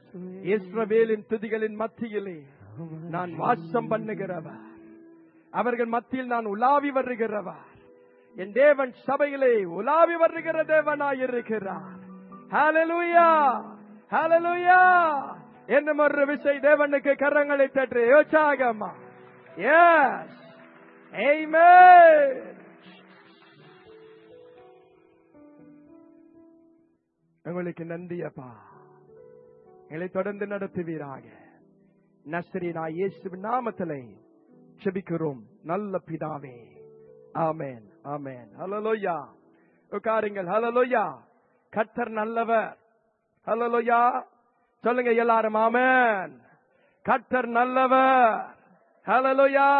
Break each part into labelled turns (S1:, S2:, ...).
S1: இஸ்ரவேலின் துதிகளின் மத்தியிலே நான் வாசம் பண்ணுகிறவர் அவர்கள் மத்தியில் நான் உலாவி வருகிறவர் என் தேவன் சபையிலே உலாவி வருகிற தேவனாயிருக்கிறார் ஹalleluya ஹalleluya என்னும் ஒரு விசை தேவனுக்கு கரங்களை தட்டு உற்சாகமா எஸ் ஆமென் உங்களுக்கு நன்றி அப்பா எங்களை தொடர்ந்து நடத்துவீராக நஸ்ரீனா இயேசு நாமத்திலே செபிக்கிறோம் நல்ல பிதாவே ஆமென் ஆமென் ஹalleluya உட்காருங்கள் ஹalleluya கர்த்தர் நல்லவர் ஹalleluya சொல்லுங்க எல்லாரும் ஆமென் கர்த்தர் நல்லவர் ஹalleluya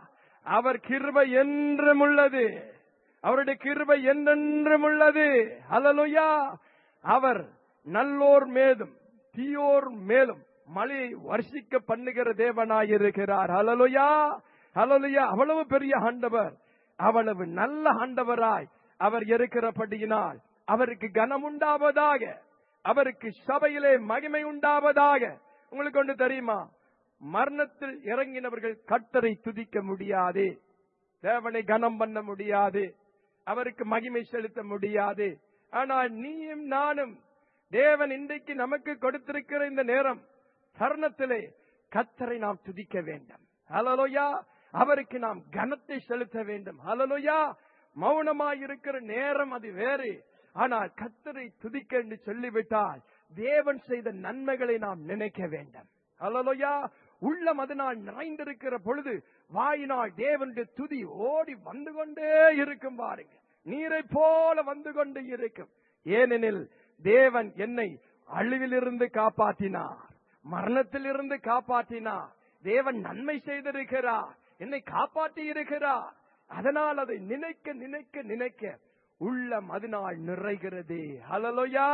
S1: அவர் கிருபை என்றும் உள்ளது அவருடைய கிருபை என்றென்றும் உள்ளது ஹalleluya அவர் நல்லோர் மேலும் தீயோர் மேலும் மழையை வர்ஷிக்க பண்ணுகிற தேவனாயிருக்கிறார் ஹalleluya ஹalleluya அவ்வளவு பெரிய ஆண்டவர் அவ்வளவு நல்ல ஆண்டவராய் அவர் இருக்கிறபடியினால் அவருக்கு கனம் உண்டாவதாக அவருக்கு சபையிலே மகிமை உண்டாவதாக உங்களுக்கு ஒன்று தெரியுமா மரணத்தில் இறங்கினவர்கள் கர்த்தரை துதிக்க முடியாது தேவனை கனம் பண்ண முடியாது அவருக்கு மகிமை செலுத்த முடியாது ஆனால் நீயும் நானும் தேவன் இன்றைக்கு நமக்கு கொடுத்திருக்கிற இந்த நேரம் தருணத்திலே கத்தரை நாம் துதிக்க வேண்டும் ஹலலோயா அவருக்கு நாம் கனத்தை செலுத்த வேண்டும் ஹலலோயா மௌனமாய் இருக்கிற நேரம் அது வேறு ஆனால் கத்தரை துதிக்க என்று சொல்லிவிட்டால் தேவன் செய்த நன்மைகளை நாம் நினைக்க வேண்டும் ஹலலோயா உள்ளம் அதனால் நிறைந்திருக்கிற பொழுது வாயினால் தேவனுடைய துதி ஓடி வந்து கொண்டே இருக்கும் பாருங்க நீரை போல வந்து கொண்டு இருக்கும் ஏனெனில் தேவன் என்னை அழிவிலிருந்து காப்பாற்றினார் மரணத்திலிருந்து காப்பாற்றினார் தேவன் நன்மை செய்திருக்கிறார் என்னை காப்பாற்றி இருக்கிறார் அதனால் அதை நினைக்க நினைக்க நினைக்க உள்ளம் அதனால் நிறைகிறது ஹலலோயா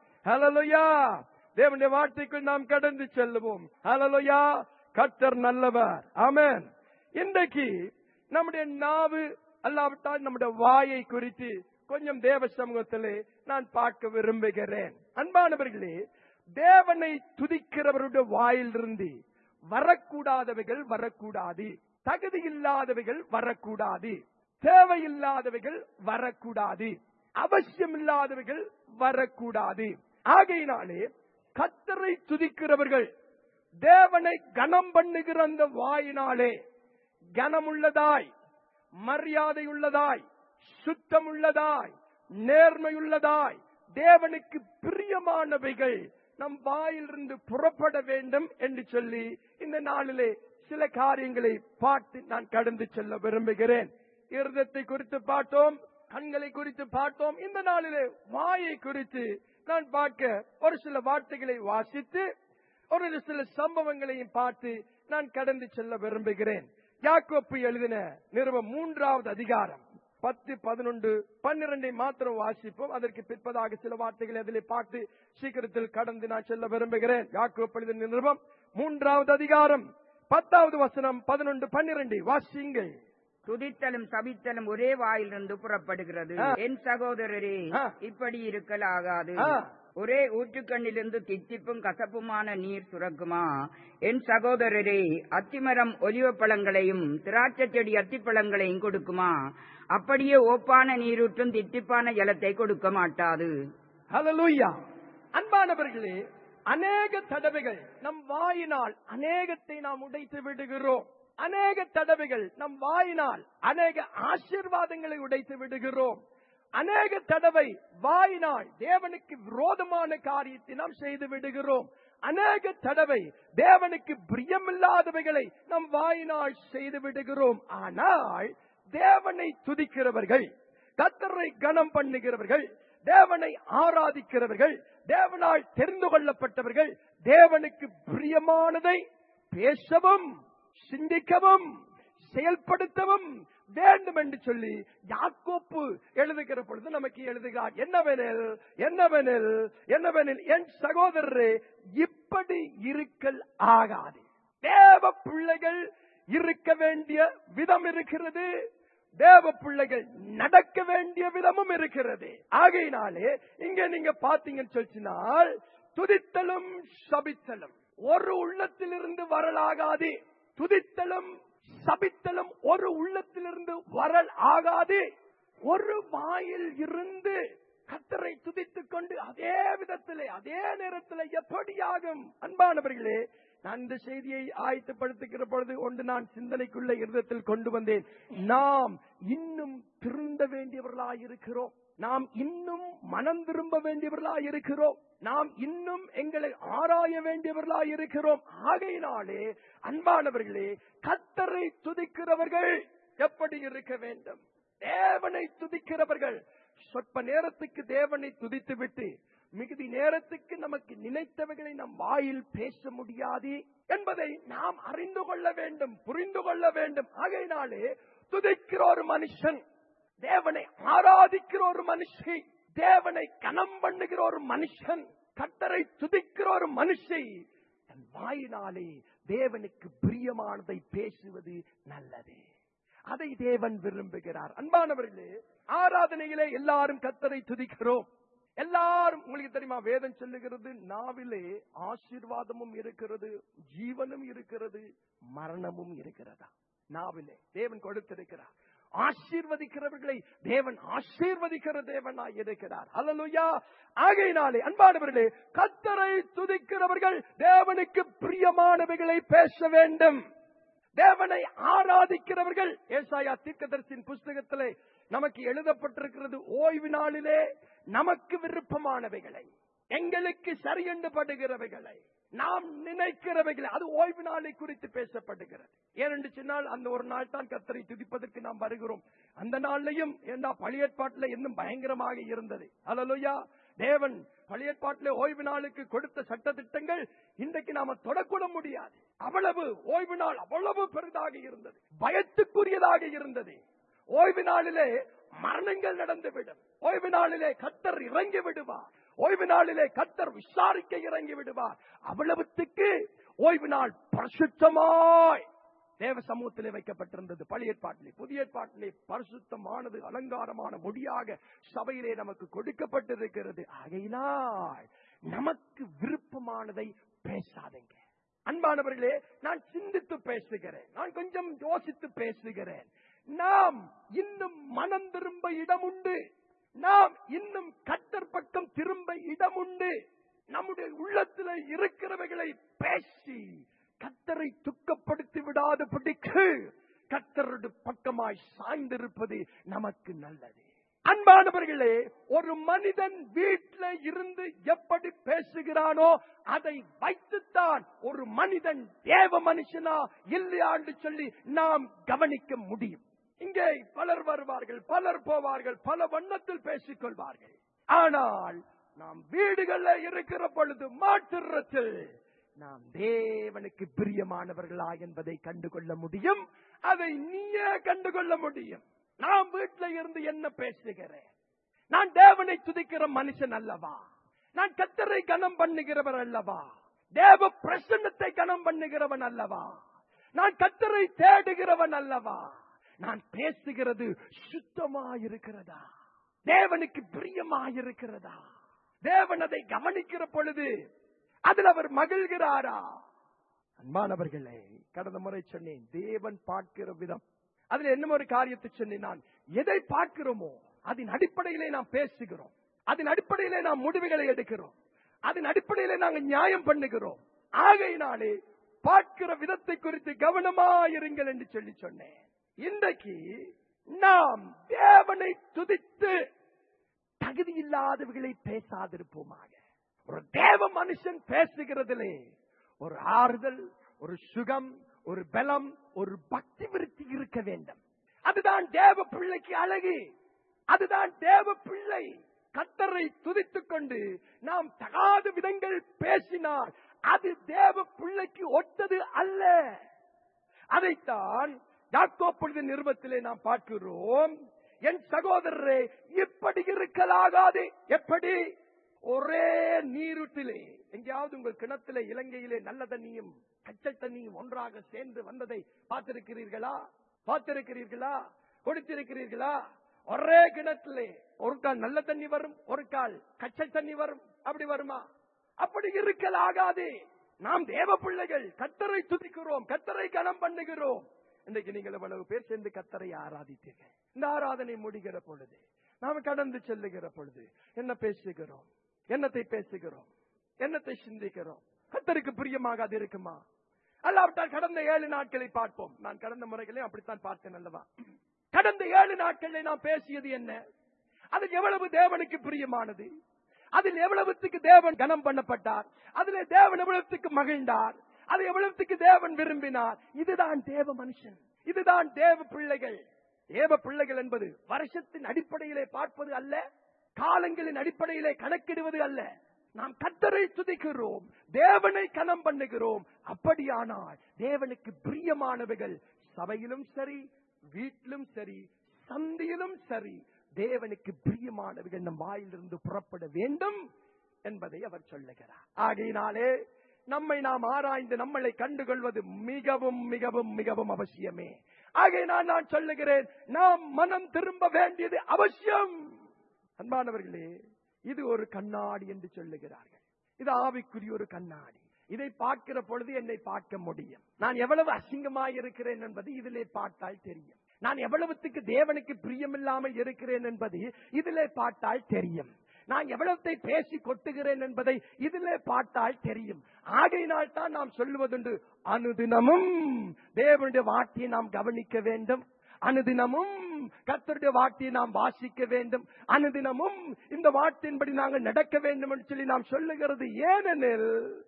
S1: ஹலலோயா தேவனுடைய வார்த்தைக்குள் நாம் கடந்து செல்லுவோம் ஹலலோயா கர்த்தர் நல்லவர் ஆமென் இன்றைக்கு நம்முடைய நாவு அல்லாவிட்டால் நம்முடைய வாயை குறித்து கொஞ்சம் தேவ சமூகத்திலே நான் பார்க்க விரும்புகிறேன் அன்பானவர்களே தேவனை துதிக்கிறவருடைய வாயிலிருந்து வரக்கூடாதவைகள் வரக்கூடாது தகுதி இல்லாதவைகள் வரக்கூடாது தேவையில்லாதவைகள் வரக்கூடாது அவசியம் இல்லாதவைகள் வரக்கூடாது ஆகையினாலே கத்தரை துதிக்கிறவர்கள் தேவனை கனம் பண்ணுகிற அந்த வாயினாலே கனமுள்ளதாய் மரியாதையுள்ளதாய் சுத்தமுள்ளதாய் நேர்மையுள்ளதாய் தேவனுக்கு பிரியமானவைகள் நம் வாயிலிருந்து புறப்பட வேண்டும் என்று சொல்லி இந்த நாளிலே சில காரியங்களை பார்த்து நான் கடந்து செல்ல விரும்புகிறேன் இருதத்தை குறித்து பார்த்தோம் கண்களை குறித்து பார்த்தோம் இந்த நாளிலே வாயை குறித்து நான் பார்க்க ஒரு சில வார்த்தைகளை வாசித்து ஒரு சில சம்பவங்களையும் பார்த்து நான் கடந்து செல்ல விரும்புகிறேன் யாக்கோப்பு எழுதின நிறுவ மூன்றாவது அதிகாரம் பத்து பதினொன்று பன்னிரண்டை மாத்திரம் வாசிப்போம் அதற்கு பிற்பதாக சில வார்த்தைகளை அதிலே பார்த்து சீக்கிரத்தில் கடந்து நான் செல்ல விரும்புகிறேன் யாக்கோப்பு எழுதின நிறுவம் மூன்றாவது அதிகாரம் பத்தாவது வசனம் பதினொன்று பன்னிரண்டு வாசிங்கள்
S2: துதித்தலும் சபித்தலும் ஒரே வாயிலிருந்து புறப்படுகிறது
S1: ஆ.
S2: என் சகோதரரே
S1: ஆ.
S2: இப்படி இருக்கலாகாது
S1: ஆ.
S2: ஒரே ஊற்றுக்கண்ணிலிருந்து தித்திப்பும் கசப்புமான நீர் சுரக்குமா என் சகோதரரே அத்திமரம் ஒலிவ பழங்களையும் திராட்சை செடி அத்திப்பழங்களையும் கொடுக்குமா அப்படியே ஓப்பான நீரூற்றும் தித்திப்பான ஜலத்தை கொடுக்க மாட்டாது
S1: ஹalleluya அன்பானவர்களே அநேக தடவைகள் நம் வாயினால் அநேகத்தை நாம் உடைத்து விடுகிறோம் அநேக தடவைகள் நம் வாயினால் அநேக ஆசீர்வாதங்களை உடைத்து விடுகிறோம் அநேக தடவை வாயினால் தேவனுக்கு விரோதமான காரியத்தை நாம் செய்து விடுகிறோம் அநேக தடவை தேவனுக்கு பிரியமில்லாதவைகளை நம் வாயினால் செய்து விடுகிறோம் ஆனால் தேவனை துதிக்கிறவர்கள் கத்தரை கனம் பண்ணுகிறவர்கள் தேவனை ஆராதிக்கிறவர்கள் தேவனால் தெரிந்து கொள்ளப்பட்டவர்கள் தேவனுக்கு பிரியமானதை பேசவும் சிந்திக்கவும் செயல்படுத்தவும் வேண்டும் என்று சொல்லி யாக்கோப்பு எழுதுகிற பொழுது நமக்கு எழுதுகிறார் என்னவெனில் என்னவெனில் என்னவெனில் என் சகோதரரே இப்படி இருக்கல் ஆகாது தேவ பிள்ளைகள் இருக்க வேண்டிய விதம் இருக்கிறது தேவ பிள்ளைகள் நடக்க வேண்டிய விதமும் இருக்கிறது ஆகையினாலே இங்க நீங்க பாத்தீங்கன்னு சொல்லினால் துதித்தலும் சபித்தலும் ஒரு உள்ளத்திலிருந்து வரலாகாது துதித்தலும் சபித்தலும் ஒரு உள்ளத்திலிருந்து வரல் ஆகாது ஒரு வாயில் இருந்து கத்தரை துதித்துக் கொண்டு அதே விதத்திலே அதே நேரத்திலே எப்படியாகும் அன்பானவர்களே நான் இந்த செய்தியை ஆயத்தப்படுத்துகிற பொழுது ஒன்று நான் சிந்தனைக்குள்ள இருதத்தில் கொண்டு வந்தேன் நாம் இன்னும் திருந்த வேண்டியவர்களாய் இருக்கிறோம் நாம் இன்னும் மனம் திரும்ப வேண்டியவர்களாய் இருக்கிறோம் நாம் இன்னும் எங்களை ஆராய வேண்டியவர்களாய் இருக்கிறோம் ஆகையினாலே அன்பானவர்களே கத்தரை துதிக்கிறவர்கள் எப்படி இருக்க வேண்டும் தேவனை துதிக்கிறவர்கள் சொற்ப நேரத்துக்கு தேவனை துதித்து விட்டு மிகுதி நேரத்துக்கு நமக்கு நினைத்தவைகளை நம் வாயில் பேச முடியாது என்பதை நாம் அறிந்து கொள்ள வேண்டும் புரிந்து கொள்ள வேண்டும் ஆகையினாலே துதிக்கிற ஒரு மனுஷன் தேவனை ஆராதிக்கிற ஒரு மனுஷி தேவனை கனம் பண்ணுகிற ஒரு மனுஷன் கத்தரை துதிக்கிற ஒரு மனுஷி தன் வாயினாலே தேவனுக்கு பிரியமானதை பேசுவது நல்லது அதை தேவன் விரும்புகிறார் அன்பானவர்களே ஆராதனையிலே எல்லாரும் கத்தரை துதிக்கிறோம் எல்லாரும் உங்களுக்கு தெரியுமா வேதம் சொல்லுகிறது நாவிலே ஆசீர்வாதமும் இருக்கிறது ஜீவனும் இருக்கிறது மரணமும் இருக்கிறதா நாவிலே தேவன் கொடுத்திருக்கிறார் ஆசீர்வதிக்கிறவர்களை தேவன் ஆசீர்வதிக்கிற தேவனாய் இருக்கிறார் அல்லலுயா ஆகையினாலே அன்பானவர்களே கத்தரை துதிக்கிறவர்கள் தேவனுக்கு பிரியமானவைகளை பேச வேண்டும் தேவனை ஆராதிக்கிறவர்கள் ஏசாயா தீர்க்கதரிசியின் புஸ்தகத்திலே நமக்கு எழுதப்பட்டிருக்கிறது ஓய்வு நாளிலே நமக்கு விருப்பமானவைகளை எங்களுக்கு சரியென்று படுகிறவைகளை நாம் நினைக்கிறவைகளை அது ஓய்வு நாளை குறித்து பேசப்படுகிறது ஏனென்று சொன்னால் அந்த ஒரு நாள் தான் கத்தரை துதிப்பதற்கு நாம் வருகிறோம் அந்த நாள்லையும் ஏண்டா பழையற்பாட்டில் இன்னும் பயங்கரமாக இருந்தது அலலுயா தேவன் பழையற்பாட்டிலே ஓய்வு நாளுக்கு கொடுத்த சட்ட திட்டங்கள் இன்றைக்கு நாம தொடக்கூட முடியாது அவ்வளவு ஓய்வு நாள் அவ்வளவு பெரிதாக இருந்தது பயத்துக்குரியதாக இருந்தது ஓய்வு நாளிலே மரணங்கள் நடந்துவிடும் ஓய்வு நாளிலே கத்தர் இறங்கி விடுவார் ஓய்வு நாளிலே கத்தர் விசாரிக்க இறங்கி விடுவார் அவ்வளவுத்துக்கு ஓய்வு நாள் பரிசுத்தமாய் தேவ சமூகத்திலே வைக்கப்பட்டிருந்தது பழைய ஏற்பாட்டிலே புதிய ஏற்பாட்டிலே பரிசுத்தமானது அலங்காரமான மொழியாக சபையிலே நமக்கு கொடுக்கப்பட்டிருக்கிறது ஆகையினால் நமக்கு விருப்பமானதை பேசாதீங்க அன்பானவர்களே நான் சிந்தித்து பேசுகிறேன் நான் கொஞ்சம் யோசித்து பேசுகிறேன் நாம் இன்னும் மனம் திரும்ப இடம் உண்டு நாம் இன்னும் கத்தர் பக்கம் திரும்ப இடம் உண்டு நம்முடைய உள்ளத்தில் இருக்கிறவைகளை பேசி கத்தரை துக்கப்படுத்தி விடாத பிடிக்கு கத்தருடைய பக்கமாய் சாய்ந்திருப்பது நமக்கு நல்லது அன்பானவர்களே ஒரு மனிதன் வீட்டில் இருந்து எப்படி பேசுகிறானோ அதை வைத்துத்தான் ஒரு மனிதன் தேவ மனுஷனா இல்லையான்னு சொல்லி நாம் கவனிக்க முடியும் இங்கே பலர் வருவார்கள் பலர் போவார்கள் பல வண்ணத்தில் பேசிக் கொள்வார்கள் ஆனால் நாம் வீடுகளில் இருக்கிற பொழுது மாற்றுறத்தில் நாம் தேவனுக்கு பிரியமானவர்களா என்பதை கண்டுகொள்ள முடியும் அதை நீயே கண்டுகொள்ள முடியும் நான் வீட்டில் இருந்து என்ன பேசுகிறேன் நான் தேவனை துதிக்கிற மனுஷன் அல்லவா நான் கத்தரை கனம் பண்ணுகிறவர் அல்லவா தேவ பிரசன்னத்தை கனம் பண்ணுகிறவன் அல்லவா நான் கத்தரை தேடுகிறவன் அல்லவா நான் பேசுகிறது சுத்தமாயிருக்கிறதா தேவனுக்கு பிரியமாயிருக்கிறதா தேவன் அதை கவனிக்கிற பொழுது அதில் அவர் மகிழ்கிறாரா அன்பானவர்களே கடந்த முறை சொன்னேன் தேவன் பார்க்கிற விதம் அதுல என்ன ஒரு காரியத்தை சொன்னேன் நான் எதை பார்க்கிறோமோ அதன் அடிப்படையிலே நாம் பேசுகிறோம் அதன் அடிப்படையிலே நாம் முடிவுகளை எடுக்கிறோம் அதன் அடிப்படையிலே நாங்கள் நியாயம் பண்ணுகிறோம் ஆகையினாலே பார்க்கிற விதத்தை குறித்து கவனமாயிருங்கள் என்று சொல்லி சொன்னேன் இன்றைக்கு நாம் தேவனை துதித்து தகுதி இல்லாதவர்களை பேசாதிருப்போமாக ஒரு தேவ மனுஷன் பேசுகிறதிலே ஒரு ஆறுதல் ஒரு சுகம் ஒரு பலம் ஒரு பக்தி விருத்தி இருக்க வேண்டும் அதுதான் தேவ பிள்ளைக்கு அழகு அதுதான் தேவ பிள்ளை கத்தரை துதித்துக் கொண்டு நாம் தகாத விதங்கள் பேசினால் அது தேவ பிள்ளைக்கு ஒத்தது அல்ல அதைத்தான் யாக்கோப்பொழுது நிறுவத்திலே நாம் பார்க்கிறோம் என் சகோதரரே இப்படி இருக்கலாகாது எப்படி ஒரே நீருட்டிலே எங்கேயாவது உங்கள் கிணத்திலே இலங்கையிலே நல்ல தண்ணியும் கச்சை தண்ணியும் ஒன்றாக சேர்ந்து வந்ததை பார்த்திருக்கிறீர்களா பார்த்திருக்கிறீர்களா கொடுத்திருக்கிறீர்களா ஒரே கிணத்திலே ஒரு கால் நல்ல தண்ணி வரும் ஒரு கால் கச்சை தண்ணி வரும் அப்படி வருமா அப்படி இருக்கலாகாது நாம் தேவ பிள்ளைகள் கத்தரை துதிக்கிறோம் கத்தரை கனம் பண்ணுகிறோம் இன்றைக்கு நீங்கள் எவ்வளவு பேர் சேர்ந்து கத்தரை ஆராதித்தீர்கள் இந்த ஆராதனை முடிகிற பொழுது நாம் கடந்து செல்லுகிற பொழுது என்ன பேசுகிறோம் என்னத்தை பேசுகிறோம் என்னத்தை சிந்திக்கிறோம் கத்தருக்கு பிரியமாக அது இருக்குமா அல்லாவிட்டால் கடந்த ஏழு நாட்களை பார்ப்போம் நான் கடந்த முறைகளையும் அப்படித்தான் பார்த்தேன் அல்லவா கடந்த ஏழு நாட்களில் நாம் பேசியது என்ன அதில் எவ்வளவு தேவனுக்கு பிரியமானது அதில் எவ்வளவுத்துக்கு தேவன் கனம் பண்ணப்பட்டார் அதில் தேவன் எவ்வளவுத்துக்கு மகிழ்ந்தார் அது எவ்வளவுத்துக்கு தேவன் விரும்பினார் இதுதான் தேவ மனுஷன் இதுதான் தேவ பிள்ளைகள் தேவ பிள்ளைகள் என்பது வருஷத்தின் அடிப்படையிலே பார்ப்பது அல்ல காலங்களின் அடிப்படையிலே கணக்கிடுவது அல்ல நாம் கத்தரை துதிக்கிறோம் தேவனை கனம் பண்ணுகிறோம் அப்படியானால் தேவனுக்கு பிரியமானவைகள் சபையிலும் சரி வீட்டிலும் சரி சந்தியிலும் சரி தேவனுக்கு பிரியமானவைகள் நம் வாயிலிருந்து புறப்பட வேண்டும் என்பதை அவர் சொல்லுகிறார் ஆகையினாலே நம்மை நாம் ஆராய்ந்து நம்மளை கண்டுகொள்வது மிகவும் மிகவும் மிகவும் அவசியமே ஆகையினால் நான் சொல்லுகிறேன் நாம் மனம் திரும்ப வேண்டியது அவசியம் அன்பானவர்களே இது ஒரு கண்ணாடி என்று சொல்லுகிறார்கள் இது ஆவிக்குரிய ஒரு கண்ணாடி இதை பார்க்கிற பொழுது என்னை பார்க்க முடியும் நான் எவ்வளவு அசிங்கமாய் இருக்கிறேன் என்பது இதிலே பார்த்தால் தெரியும் நான் எவ்வளவுத்துக்கு தேவனுக்கு பிரியமில்லாமல் இருக்கிறேன் என்பது இதிலே பார்த்தால் தெரியும் நான் எவ்வளத்தை பேசி கொட்டுகிறேன் என்பதை இதிலே பார்த்தால் தெரியும் ஆகையினால் தான் நாம் சொல்லுவதுண்டு அனுதினமும் தேவனுடைய வார்த்தையை நாம் கவனிக்க வேண்டும் அனுதினமும் கர்த்தருடைய வார்த்தையை நாம் வாசிக்க வேண்டும் அனுதினமும் இந்த வார்த்தையின்படி நாங்கள் நடக்க வேண்டும் என்று சொல்லி நாம் சொல்லுகிறது ஏனெனில்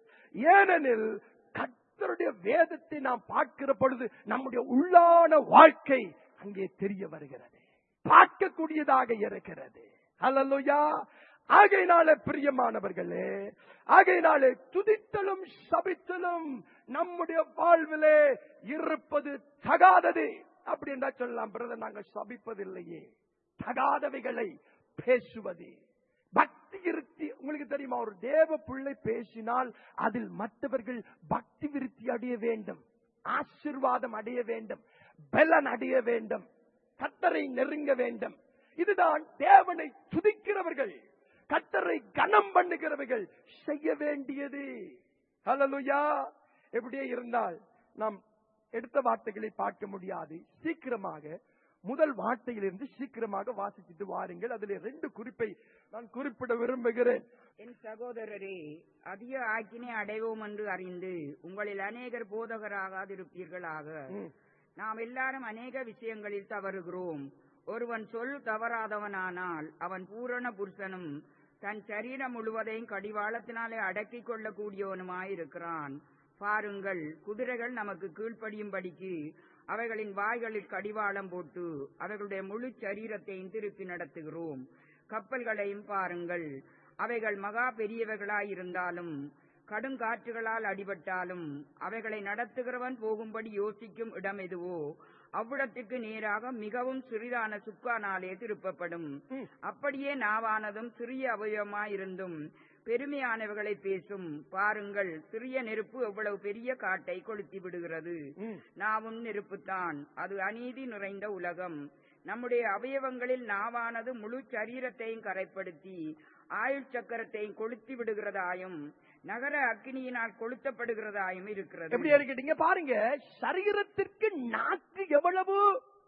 S1: ஏனெனில் கர்த்தருடைய வேதத்தை நாம் பார்க்கிற பொழுது நம்முடைய உள்ளான வாழ்க்கை அங்கே தெரிய வருகிறது பார்க்கக்கூடியதாக இருக்கிறது அல்லலுயா ஆகையினால பிரியமானவர்களே ஆகையினாலே துதித்தலும் சபித்தலும் நம்முடைய வாழ்விலே இருப்பது தகாதது அப்படி என்றா சொல்லலாம் பிரதர் நாங்கள் சபிப்பதில்லையே தகாதவைகளை பேசுவது பக்தி விருத்தி உங்களுக்கு தெரியுமா ஒரு தேவ பிள்ளை பேசினால் அதில் மற்றவர்கள் பக்தி விருத்தி அடைய வேண்டும் ஆசிர்வாதம் அடைய வேண்டும் பலன் அடைய வேண்டும் கத்தரை நெருங்க வேண்டும் இதுதான் தேவனை துதிக்கிறவர்கள் கத்தரை கனம் பண்ணுகிறவர்கள் செய்ய வேண்டியது ஹalleluya எப்படியே இருந்தால் நாம் எடுத்த வார்த்தைகளை பார்க்க முடியாது சீக்கிரமாக முதல் வார்த்தையிலிருந்து சீக்கிரமாக வாசிச்சுட்டு வாருங்கள் அதில் ரெண்டு குறிப்பை நான் குறிப்பிட விரும்புகிறேன்
S2: என் சகோதரரே அதிக ஆக்கினை அடைவோம் என்று அறிந்து உங்களில் அநேகர் போதகராகாதிருப்பீர்களாக
S1: ம்.
S2: நாம் எல்லாரும் அநேக விஷயங்களில் தவறுகிறோம் ஒருவன் சொல் தவறாதவனானால் அவன் பூரண புருஷனும் தன் சரீரம் முழுவதையும் கடிவாளத்தினாலே அடக்கிக் கொள்ளக்கூடியவனுமாயிருக்கிறான் பாருங்கள் குதிரைகள் நமக்கு கீழ்ப்படியும்படிக்கு அவைகளின் வாய்களில் கடிவாளம் போட்டு அவைகளுடைய முழு சரீரத்தையும் திருப்பி நடத்துகிறோம் கப்பல்களையும் பாருங்கள் அவைகள் மகா பெரியவைகளாயிருந்தாலும் கடுங்காற்றுகளால் அடிபட்டாலும் அவைகளை நடத்துகிறவன் போகும்படி யோசிக்கும் இடம் எதுவோ அவ்விடத்துக்கு நேராக மிகவும் சிறிதான சுக்கானாலே திருப்பப்படும்
S1: ம்.
S2: அப்படியே நாவானதும் சிறிய அவயவமாயிருந்தும் பெருமையானவைகளை பேசும் பாருங்கள் சிறிய நெருப்பு எவ்வளவு பெரிய காட்டை கொளுத்தி விடுகிறது
S1: ம்.
S2: நாவும் நெருப்புத்தான் அது அநீதி நிறைந்த உலகம் நம்முடைய அவயவங்களில் நாவானது முழு சரீரத்தையும் கரைப்படுத்தி ஆயுள் சக்கரத்தையும் கொளுத்தி விடுகிறதாயும் நகர அக்கினியினால் கொளுத்தப்படுகிறதாயும் இருக்கிறது
S1: எப்படி இருக்கீங்க பாருங்க சரீரத்திற்கு நாக்கு எவ்வளவு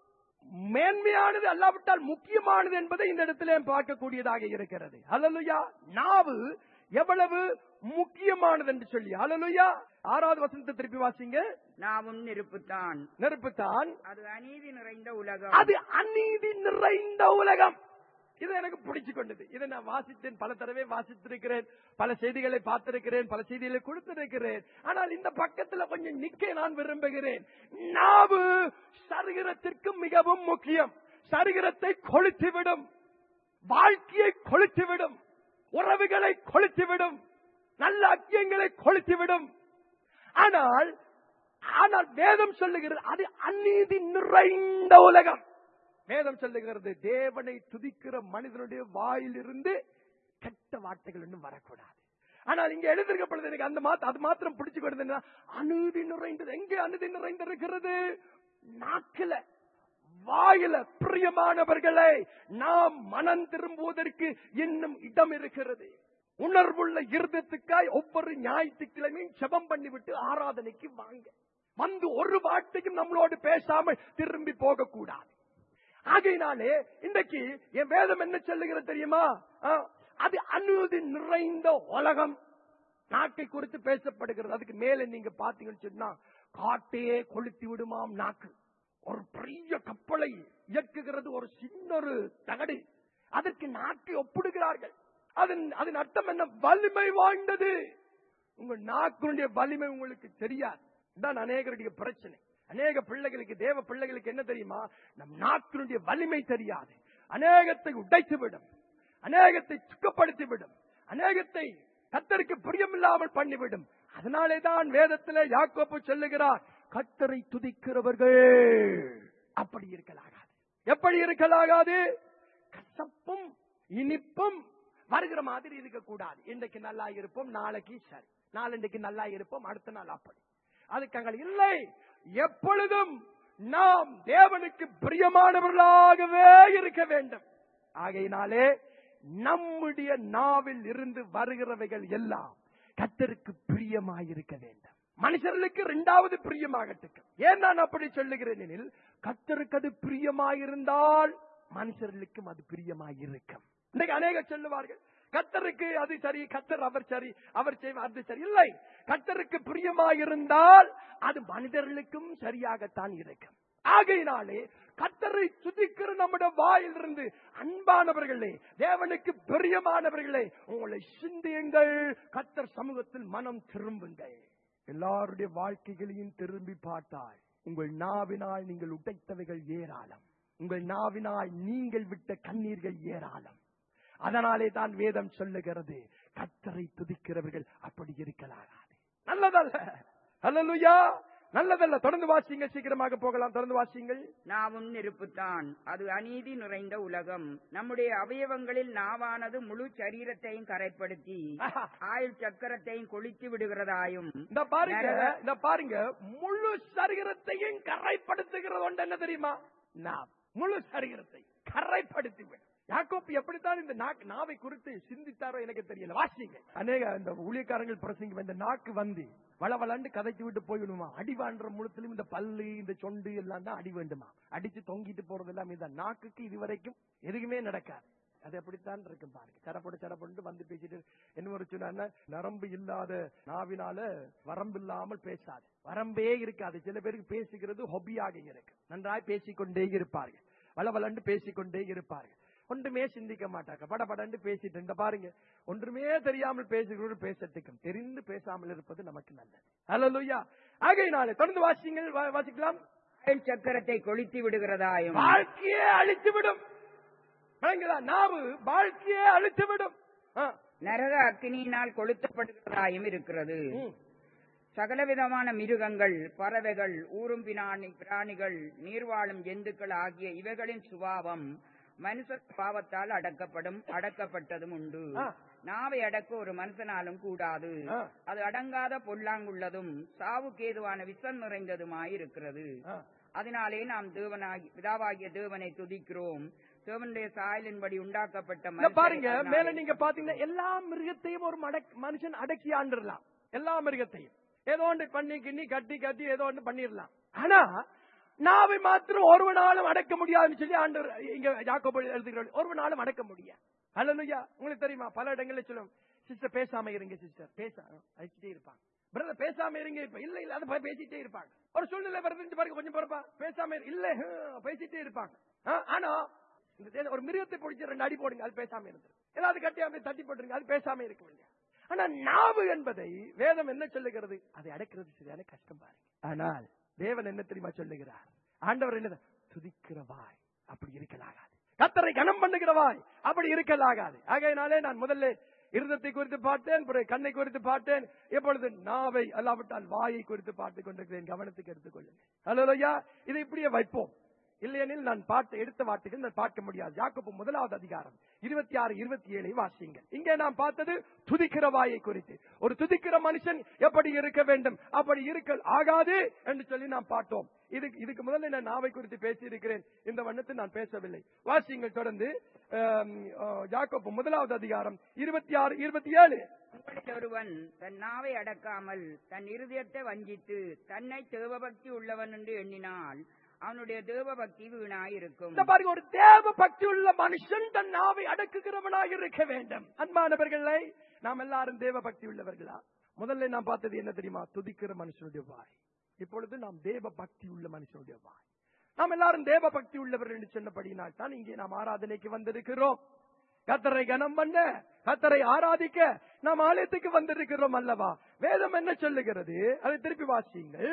S1: மேன்மையானது அல்லாவிட்டால் முக்கியமானது என்பதை இந்த இடத்திலே பார்க்கக்கூடியதாக இருக்கிறது ஹalleluya நாவு எவ்வளவு முக்கியமானது என்று சொல்லி ஹalleluya ஆறாவது வசனத்தை திருப்பி வாசிங்க
S2: நாவும் நெருப்புத்தான்
S1: நெருப்புத்தான்
S2: அது அநீதி நிறைந்த உலகம்
S1: அது அநீதி நிறைந்த உலகம் இது எனக்கு பிடிச்சு கொண்டது இதை நான் வாசித்தேன் பல தடவை வாசித்திருக்கிறேன் பல செய்திகளை பார்த்திருக்கிறேன் பல செய்திகளை கொடுத்திருக்கிறேன் ஆனால் இந்த பக்கத்துல கொஞ்சம் நிக்க நான் விரும்புகிறேன் நாவு சரீரத்திற்கு மிகவும் முக்கியம் சரீரத்தை கொளுத்திவிடும் வாழ்க்கையை கொளுத்திவிடும் உறவுகளை கொளுத்திவிடும் நல்ல அக்கியங்களை கொளுத்திவிடும் ஆனால் ஆனால் வேதம் சொல்லுகிறது அது அநீதி நிறைந்த உலகம் வேதம் சொல்லுகிறது தேவனை துதிக்கிற மனிதனுடைய வாயிலிருந்து கெட்ட வார்த்தைகள் இன்னும் வரக்கூடாது ஆனால் இங்க எழுதிருக்கப்படுது எனக்கு அந்த மாத்த அது மாத்திரம் பிடிச்சு கொடுத்தா அநீதி நிறைந்தது எங்கே அநீதி நிறைந்திருக்கிறது நாக்கில வாயில பிரியமானவர்களை நாம் மனம் திரும்புவதற்கு இன்னும் இடம் இருக்கிறது உணர்வுள்ள இருதத்துக்காய் ஒவ்வொரு ஞாயிற்றுக்கிழமையும் செபம் பண்ணிவிட்டு ஆராதனைக்கு வாங்க வந்து ஒரு வார்த்தையும் நம்மளோடு பேசாமல் திரும்பி போகக்கூடாது ஆகையினாலே இன்றைக்கு என் வேதம் என்ன சொல்லுகிறது தெரியுமா ஆ, அது அனுமதி நிறைந்த உலகம் நாக்கை குறித்து பேசப்படுகிறது அதுக்கு மேல நீங்க பாத்தீங்கன்னு சொன்னா காட்டையே கொளுத்தி விடுமாம் நாக்கு ஒரு பெரிய கப்பலை இயக்குகிறது ஒரு சின்ன ஒரு தகடு அதற்கு நாக்கை ஒப்பிடுகிறார்கள் அதன் அதன் அர்த்தம் என்ன வலிமை வாய்ந்தது உங்க நாக்குடைய வலிமை உங்களுக்கு தெரியாது தான் அநேகருடைய பிரச்சனை அநேக பிள்ளைகளுக்கு தேவ பிள்ளைகளுக்கு என்ன தெரியுமா நம் நாக்கினுடைய வலிமை தெரியாது அநேகத்தை உடைத்து விடும் அநேகத்தை சுக்கப்படுத்தி விடும் அநேகத்தை கத்தருக்கு பிரியமில்லாமல் பண்ணிவிடும் அதனாலே தான் வேதத்திலே யாக்கோப்பு சொல்லுகிறார் கத்தரை துதிக்கிறவர்கள் அப்படி இருக்கலாகாது எப்படி இருக்கலாகாது கசப்பும் இனிப்பும் வருகிற மாதிரி இருக்கக்கூடாது இன்றைக்கு நல்லா இருப்போம் நாளைக்கு சரி நாளன்றைக்கு நல்லா இருப்போம் அடுத்த நாள் அப்படி அதுக்காக இல்லை எப்பொழுதும் நாம் தேவனுக்கு பிரியமானவர்களாகவே இருக்க வேண்டும் ஆகையினாலே நம்முடைய நாவில் இருந்து வருகிறவைகள் எல்லாம் கத்தருக்கு பிரியமாயிருக்க வேண்டும் மனுஷர்களுக்கு இரண்டாவது பிரியமாகட்டுக்கு ஏன் நான் அப்படி சொல்லுகிறேன் எனில் கத்தருக்கு அது பிரியமாயிருந்தால் மனுஷர்களுக்கும் அது பிரியமாயிருக்கும் இன்னைக்கு அநேக சொல்லுவார்கள் கத்தருக்கு அது சரி கத்தர் அவர் சரி அவர் செய்வார் அது சரி இல்லை கத்தருக்கு பிரியமாயிருந்தால் அது மனிதர்களுக்கும் சரியாகத்தான் இருக்கும் ஆகையினாலே கத்தரை துதிக்கிற நம்முடைய வாயிலிருந்து அன்பானவர்களே தேவனுக்கு பிரியமானவர்களே உங்களை சிந்தியுங்கள் கத்தர் சமூகத்தில் மனம் திரும்புங்கள் எல்லாருடைய வாழ்க்கைகளையும் திரும்பி பார்த்தால் உங்கள் நாவினால் நீங்கள் உடைத்தவைகள் ஏராளம் உங்கள் நாவினால் நீங்கள் விட்ட கண்ணீர்கள் ஏராளம் அதனாலே தான் வேதம் சொல்லுகிறது கத்தரை துதிக்கிறவர்கள் அப்படி இருக்கலாகாது நல்லதல்ல அல்லலுயா நல்லதல்ல தொடர்ந்து வாசிங்க சீக்கிரமாக போகலாம் தொடர்ந்து வாசிங்கள்
S2: நாவும் நெருப்புத்தான் அது அநீதி நிறைந்த உலகம் நம்முடைய அவயவங்களில் நாவானது முழு சரீரத்தையும் கரைப்படுத்தி ஆயுள் சக்கரத்தையும் கொளித்து விடுகிறதாயும்
S1: இந்த பாருங்க
S2: நரக-
S1: இந்த பாருங்க முழு சரீரத்தையும் கரைப்படுத்துகிறது ஒன்று என்ன தெரியுமா நாம் முழு சரீரத்தை கரைப்படுத்தி விடும் யாக்கோப்பு எப்படித்தான் இந்த நாக்கு நாவை குறித்து சிந்தித்தாரோ எனக்கு தெரியல வாசிங்க அநேக இந்த ஊழியக்காரங்கள் பிரசங்க இந்த நாக்கு வந்து வளவளண்டு கதைச்சு விட்டு போயிடுமா அடி வாண்டுற முழுத்திலும் இந்த பல்லு இந்த சொண்டு எல்லாம் தான் அடி வேண்டுமா அடிச்சு தொங்கிட்டு போறது எல்லாம் இந்த நாக்குக்கு இதுவரைக்கும் எதுவுமே நடக்காது அது அப்படித்தான் இருக்கும் பாருங்க சடப்பட்டு சடப்பட்டு வந்து பேசிட்டு என்ன ஒரு சொன்னா நரம்பு இல்லாத நாவினால வரம்பு இல்லாமல் பேசாது வரம்பே இருக்காது சில பேருக்கு பேசுகிறது ஹொபியாக இருக்கு நன்றாய் பேசிக்கொண்டே இருப்பார்கள் வளவலண்டு பேசிக்கொண்டே இருப்பார்கள் ஒன்றுமே சிந்திக்க மாட்டாங்க படபடன்னு பேசிட்டு இந்த பாருங்க ஒன்றுமே தெரியாமல் பேசுகிறோம் பேசட்டுக்கும் தெரிந்து பேசாமல் இருப்பது நமக்கு நல்லது அல்லா ஆகையினாலே தொடர்ந்து வாசிங்கள் வா- வாசிக்கலாம்
S2: ஆயுள் சக்கரத்தை கொளித்து விடுகிறதாயும்
S1: வாழ்க்கையே அழித்து விடும் விளங்குதா? நாவு வாழ்க்கையே அழித்து விடும் ஆ.
S2: நரக அக்கினியினால் கொளுத்தப்படுகிறதாயும் இருக்கிறது
S1: ம்.
S2: சகலவிதமான மிருகங்கள் பறவைகள் ஊரும் பிராணி பிராணிகள் நீர்வாழும் ஜந்துக்கள் ஆகிய இவைகளின் சுபாவம் மனுஷ பாவத்தால் அடக்கப்படும் அடக்கப்பட்டதும் உண்டு
S1: ஆ.
S2: நாவை அடக்க ஒரு மனுஷனாலும் கூடாது
S1: ஆ.
S2: அது அடங்காத பொல்லாங்குள்ளதும் சாவுக்கேதுவான விஷம் நிறைந்ததுமாய் இருக்கிறது
S1: ஆ.
S2: அதனாலே நாம் தேவனாகி பிதாவாகிய தேவனை துதிக்கிறோம் தேவனுடைய சாயலின்படி உண்டாக்கப்பட்ட
S1: இந்த
S2: மனுஷரை
S1: பாருங்க
S2: அதனாலே
S1: மேல நீங்க பாத்தீங்கன்னா எல்லா மிருகத்தையும் ஒரு மடக் மனுஷன் அடக்கி ஆண்டுடலாம் எல்லா மிருகத்தையும் ஏதோ ஒன்று பண்ணி கிண்ணி கட்டி கட்டி ஏதோ ஒன்று பண்ணிடலாம் ஆனா நாவை மாத்திரம் ஒருவனாலும் அடக்க முடியாதுன்னு சொல்லி ஆண்டவர் இங்க யாக்கோபு எழுதுகிறார் ஒருவனாலும் அடக்க முடியாது அல்லையா உங்களுக்கு தெரியுமா பல இடங்கள்ல சொல்லும் சிஸ்டர் பேசாம இருங்க சிஸ்டர் பேச அழிச்சிட்டே இருப்பாங்க பிரதர் பேசாம இருங்க இப்ப இல்ல இல்ல அதை பேசிட்டே இருப்பாங்க ஒரு சூழ்நிலை வருதுன்னு பாருங்க கொஞ்சம் பொறுப்பா பேசாம இரு- இல்ல ஹம், பேசிட்டே இருப்பாங்க ஆ, ஆனா இந்த தேச- ஒரு மிருகத்தை பிடிச்சி ரெண்டு அடி போடுங்க அது பேசாம இருந்து ஏதாவது கட்டியாம தட்டி போட்டுருங்க அது பேசாம இருக்க வேண்டிய ஆனா நாவு என்பதை வேதம் என்ன சொல்லுகிறது அதை அடக்கிறது சரியான கஷ்டம் பாருங்க ஆனால் தேவன் என்ன தெரியுமா சொல்லுகிறார் ஆண்டவர் என்ன துதிக்கிற வாய் அப்படி இருக்கலாகாது கத்தரை கனம் பண்ணுகிற வாய் அப்படி இருக்கலாகாது ஆகையினாலே நான் முதல்ல இருதத்தை குறித்து பார்த்தேன் பிறகு கண்ணை குறித்து பார்த்தேன் இப்பொழுது நாவை அல்லாவிட்டால் வாயை குறித்து பார்த்துக் கொண்டிருக்கிறேன் கவனத்துக்கு எடுத்துக்கொள்ளுங்க ஹலோ ஐயா இதை இப்படியே வைப்போம் இல்லையெனில் நான் பார்த்த எடுத்த வார்த்தைகள் நான் பார்க்க முடியாது யாக்கோப்பு முதலாவது அதிகாரம் இருபத்தி ஆறு இருபத்தி ஏழை வாசிங்க இங்கே நாம் பார்த்தது துதிக்கிற வாயை குறித்து ஒரு துதிக்கிற மனுஷன் எப்படி இருக்க வேண்டும் அப்படி இருக்க ஆகாது என்று சொல்லி நாம் பார்த்தோம் இதுக்கு இதுக்கு முதல்ல நான் நாவை குறித்து பேசி இருக்கிறேன் இந்த வண்ணத்தில் நான் பேசவில்லை வாசிங்கள் தொடர்ந்து ஆம், ஆ, யாக்கோப்பு முதலாவது அதிகாரம் இருபத்தி ஆறு இருபத்தி ஏழு
S2: உங்களில் ஒருவன் தன் நாவை அடக்காமல் தன் இருதயத்தை வஞ்சித்து தன்னை தேவபக்தி உள்ளவன் என்று எண்ணினால் அவனுடைய தேவபக்தி வீணாயிருக்கும்
S1: இந்த பாருங்க ஒரு தேவ பக்தி உள்ள மனுஷன் தன் நாவை அடக்குகிறவனாக இருக்க வேண்டும் அன்பானவர்களை நாம் எல்லாரும் தேவ பக்தி உள்ளவர்களா முதல்ல நாம் பார்த்தது என்ன தெரியுமா துதிக்கிற மனுஷனுடைய வாய் இப்பொழுது நாம் தேவ பக்தி உள்ள மனுஷனுடைய வாய் நாம் எல்லாரும் தேவ பக்தி உள்ளவர்கள் என்று சொன்னபடினால் தான் இங்கே நாம் ஆராதனைக்கு வந்திருக்கிறோம் கத்தரை கனம் பண்ண கத்தரை ஆராதிக்க நாம் ஆலயத்துக்கு வந்திருக்கிறோம் அல்லவா வேதம் என்ன சொல்லுகிறது அதை திருப்பி வாசியுங்கள்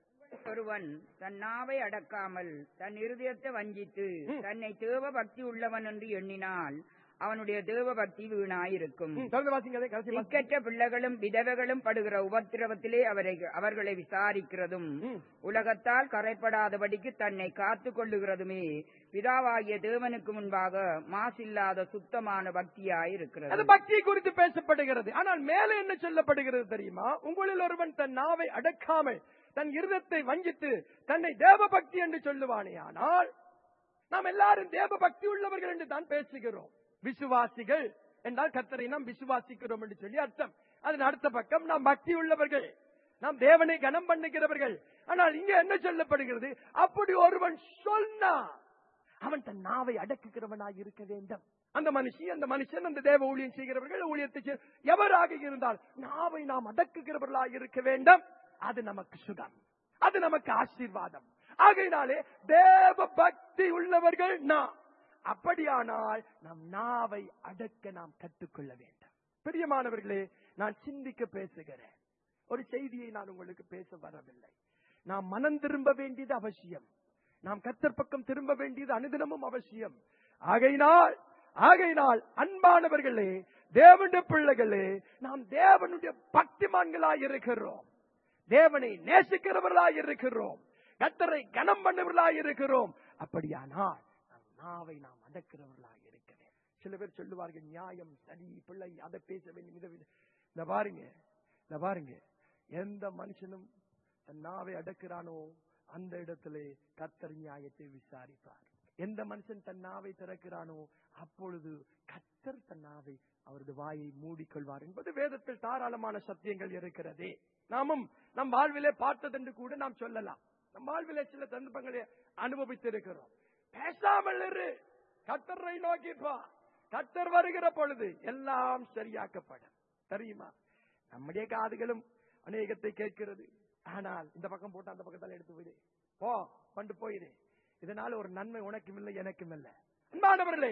S2: ஒருவன் தன் நாவை அடக்காமல் தன் இருதயத்தை வஞ்சித்து
S1: ம்.
S2: தன்னை தேவபக்தி உள்ளவன் என்று எண்ணினால் அவனுடைய தேவபக்தி வீணாயிருக்கும்
S1: ம், தொடர்ந்து வாசிங்க அதை கடைசி வாசிங்க.
S2: திக்கற்ற பிள்ளைகளும் விதவைகளும் படுகிற உபத்திரவத்திலே அவரை அவர்களை விசாரிக்கிறதும்
S1: ம்.
S2: உலகத்தால் கரைப்படாதபடிக்கு தன்னை காத்துக் கொள்ளுகிறதுமே பிதாவாகிய தேவனுக்கு முன்பாக மாசில்லாத சுத்தமான
S1: அது
S2: பக்தியாயிருக்கிறது
S1: பக்தியை குறித்து பேசப்படுகிறது ஆனால் மேலே என்ன சொல்லப்படுகிறது தெரியுமா உங்களில் ஒருவன் தன் நாவை அடக்காமல் தன் இருதத்தை வஞ்சித்து தன்னை தேவ பக்தி என்று சொல்லுவானே ஆனால் நாம் எல்லாரும் தேவ பக்தி உள்ளவர்கள் என்று தான் பேசுகிறோம் விசுவாசிகள் என்றால் கத்தரை நாம் விசுவாசிக்கிறோம் என்று சொல்லி அர்த்தம் அதன் அடுத்த பக்கம் நாம் பக்தி உள்ளவர்கள் நாம் தேவனை கனம் பண்ணுகிறவர்கள் ஆனால் இங்கே என்ன சொல்லப்படுகிறது அப்படி ஒருவன் சொன்னா அவன் தன் நாவை அடக்குகிறவனாய் இருக்க வேண்டும் அந்த மனுஷி அந்த மனுஷன் அந்த தேவ ஊழியம் செய்கிறவர்கள் ஊழியத்தை செய்- எவராக இருந்தால் நாவை நாம் அடக்குகிறவர்களாய் இருக்க வேண்டும் அது நமக்கு சுகம் அது நமக்கு ஆசீர்வாதம் ஆகையினாலே தேவ பக்தி உள்ளவர்கள் நாம் அப்படியானால் நம் நாவை அடக்க நாம் கற்றுக்கொள்ள வேண்டும் பிரியமானவர்களே நான் சிந்திக்க பேசுகிறேன் ஒரு செய்தியை நான் உங்களுக்கு பேச வரவில்லை நாம் மனம் திரும்ப வேண்டியது அவசியம் நாம் கத்தர் பக்கம் திரும்ப வேண்டியது அனுதினமும் அவசியம் ஆகையினால் ஆகையினால் அன்பானவர்களே தேவனுடைய பிள்ளைகளே நாம் தேவனுடைய பக்திமான்களாய் இருக்கிறோம் தேவனை நேசிக்கிறவர்களாய் இருக்கிறோம் கத்தரை கனம் பண்ணவர்களாய் இருக்கிறோம் அப்படியானால் நம் நாவை நாம் அடக்கிறவர்களாய் இருக்க வேண்டும் சில பேர் சொல்லுவார்கள் நியாயம் சரி பிள்ளை அதை பேச வேண்டும் இதை வே- இந்த பாருங்க இந்த பாருங்க எந்த மனுஷனும் தன் நாவை அடக்கிறானோ அந்த இடத்திலே கத்தர் நியாயத்தை விசாரிப்பார் எந்த மனுஷன் தன் நாவை திறக்கிறானோ அப்பொழுது கத்தர் தன் நாவை அவரது வாயை மூடிக்கொள்வார் என்பது வேதத்தில் தாராளமான சத்தியங்கள் இருக்கிறதே நாமும் நம் வாழ்விலே பார்த்ததென்று கூட நாம் சொல்லலாம் நம் வாழ்விலே சில சந்தர்ப்பங்களை அனுபவித்திருக்கிறோம் பேசாமல் இரு கத்தரை நோக்கிப்பா கத்தர் வருகிற பொழுது எல்லாம் சரியாக்கப்படும் தெரியுமா நம்முடைய காதுகளும் அநேகத்தை கேட்கிறது ஆனால் இந்த பக்கம் போட்டு அந்த பக்கத்தால எடுத்து விடு போ கொண்டு போயிடு இதனால ஒரு நன்மை உனக்கும் இல்லை எனக்கும் இல்லை அன்பானவர்களே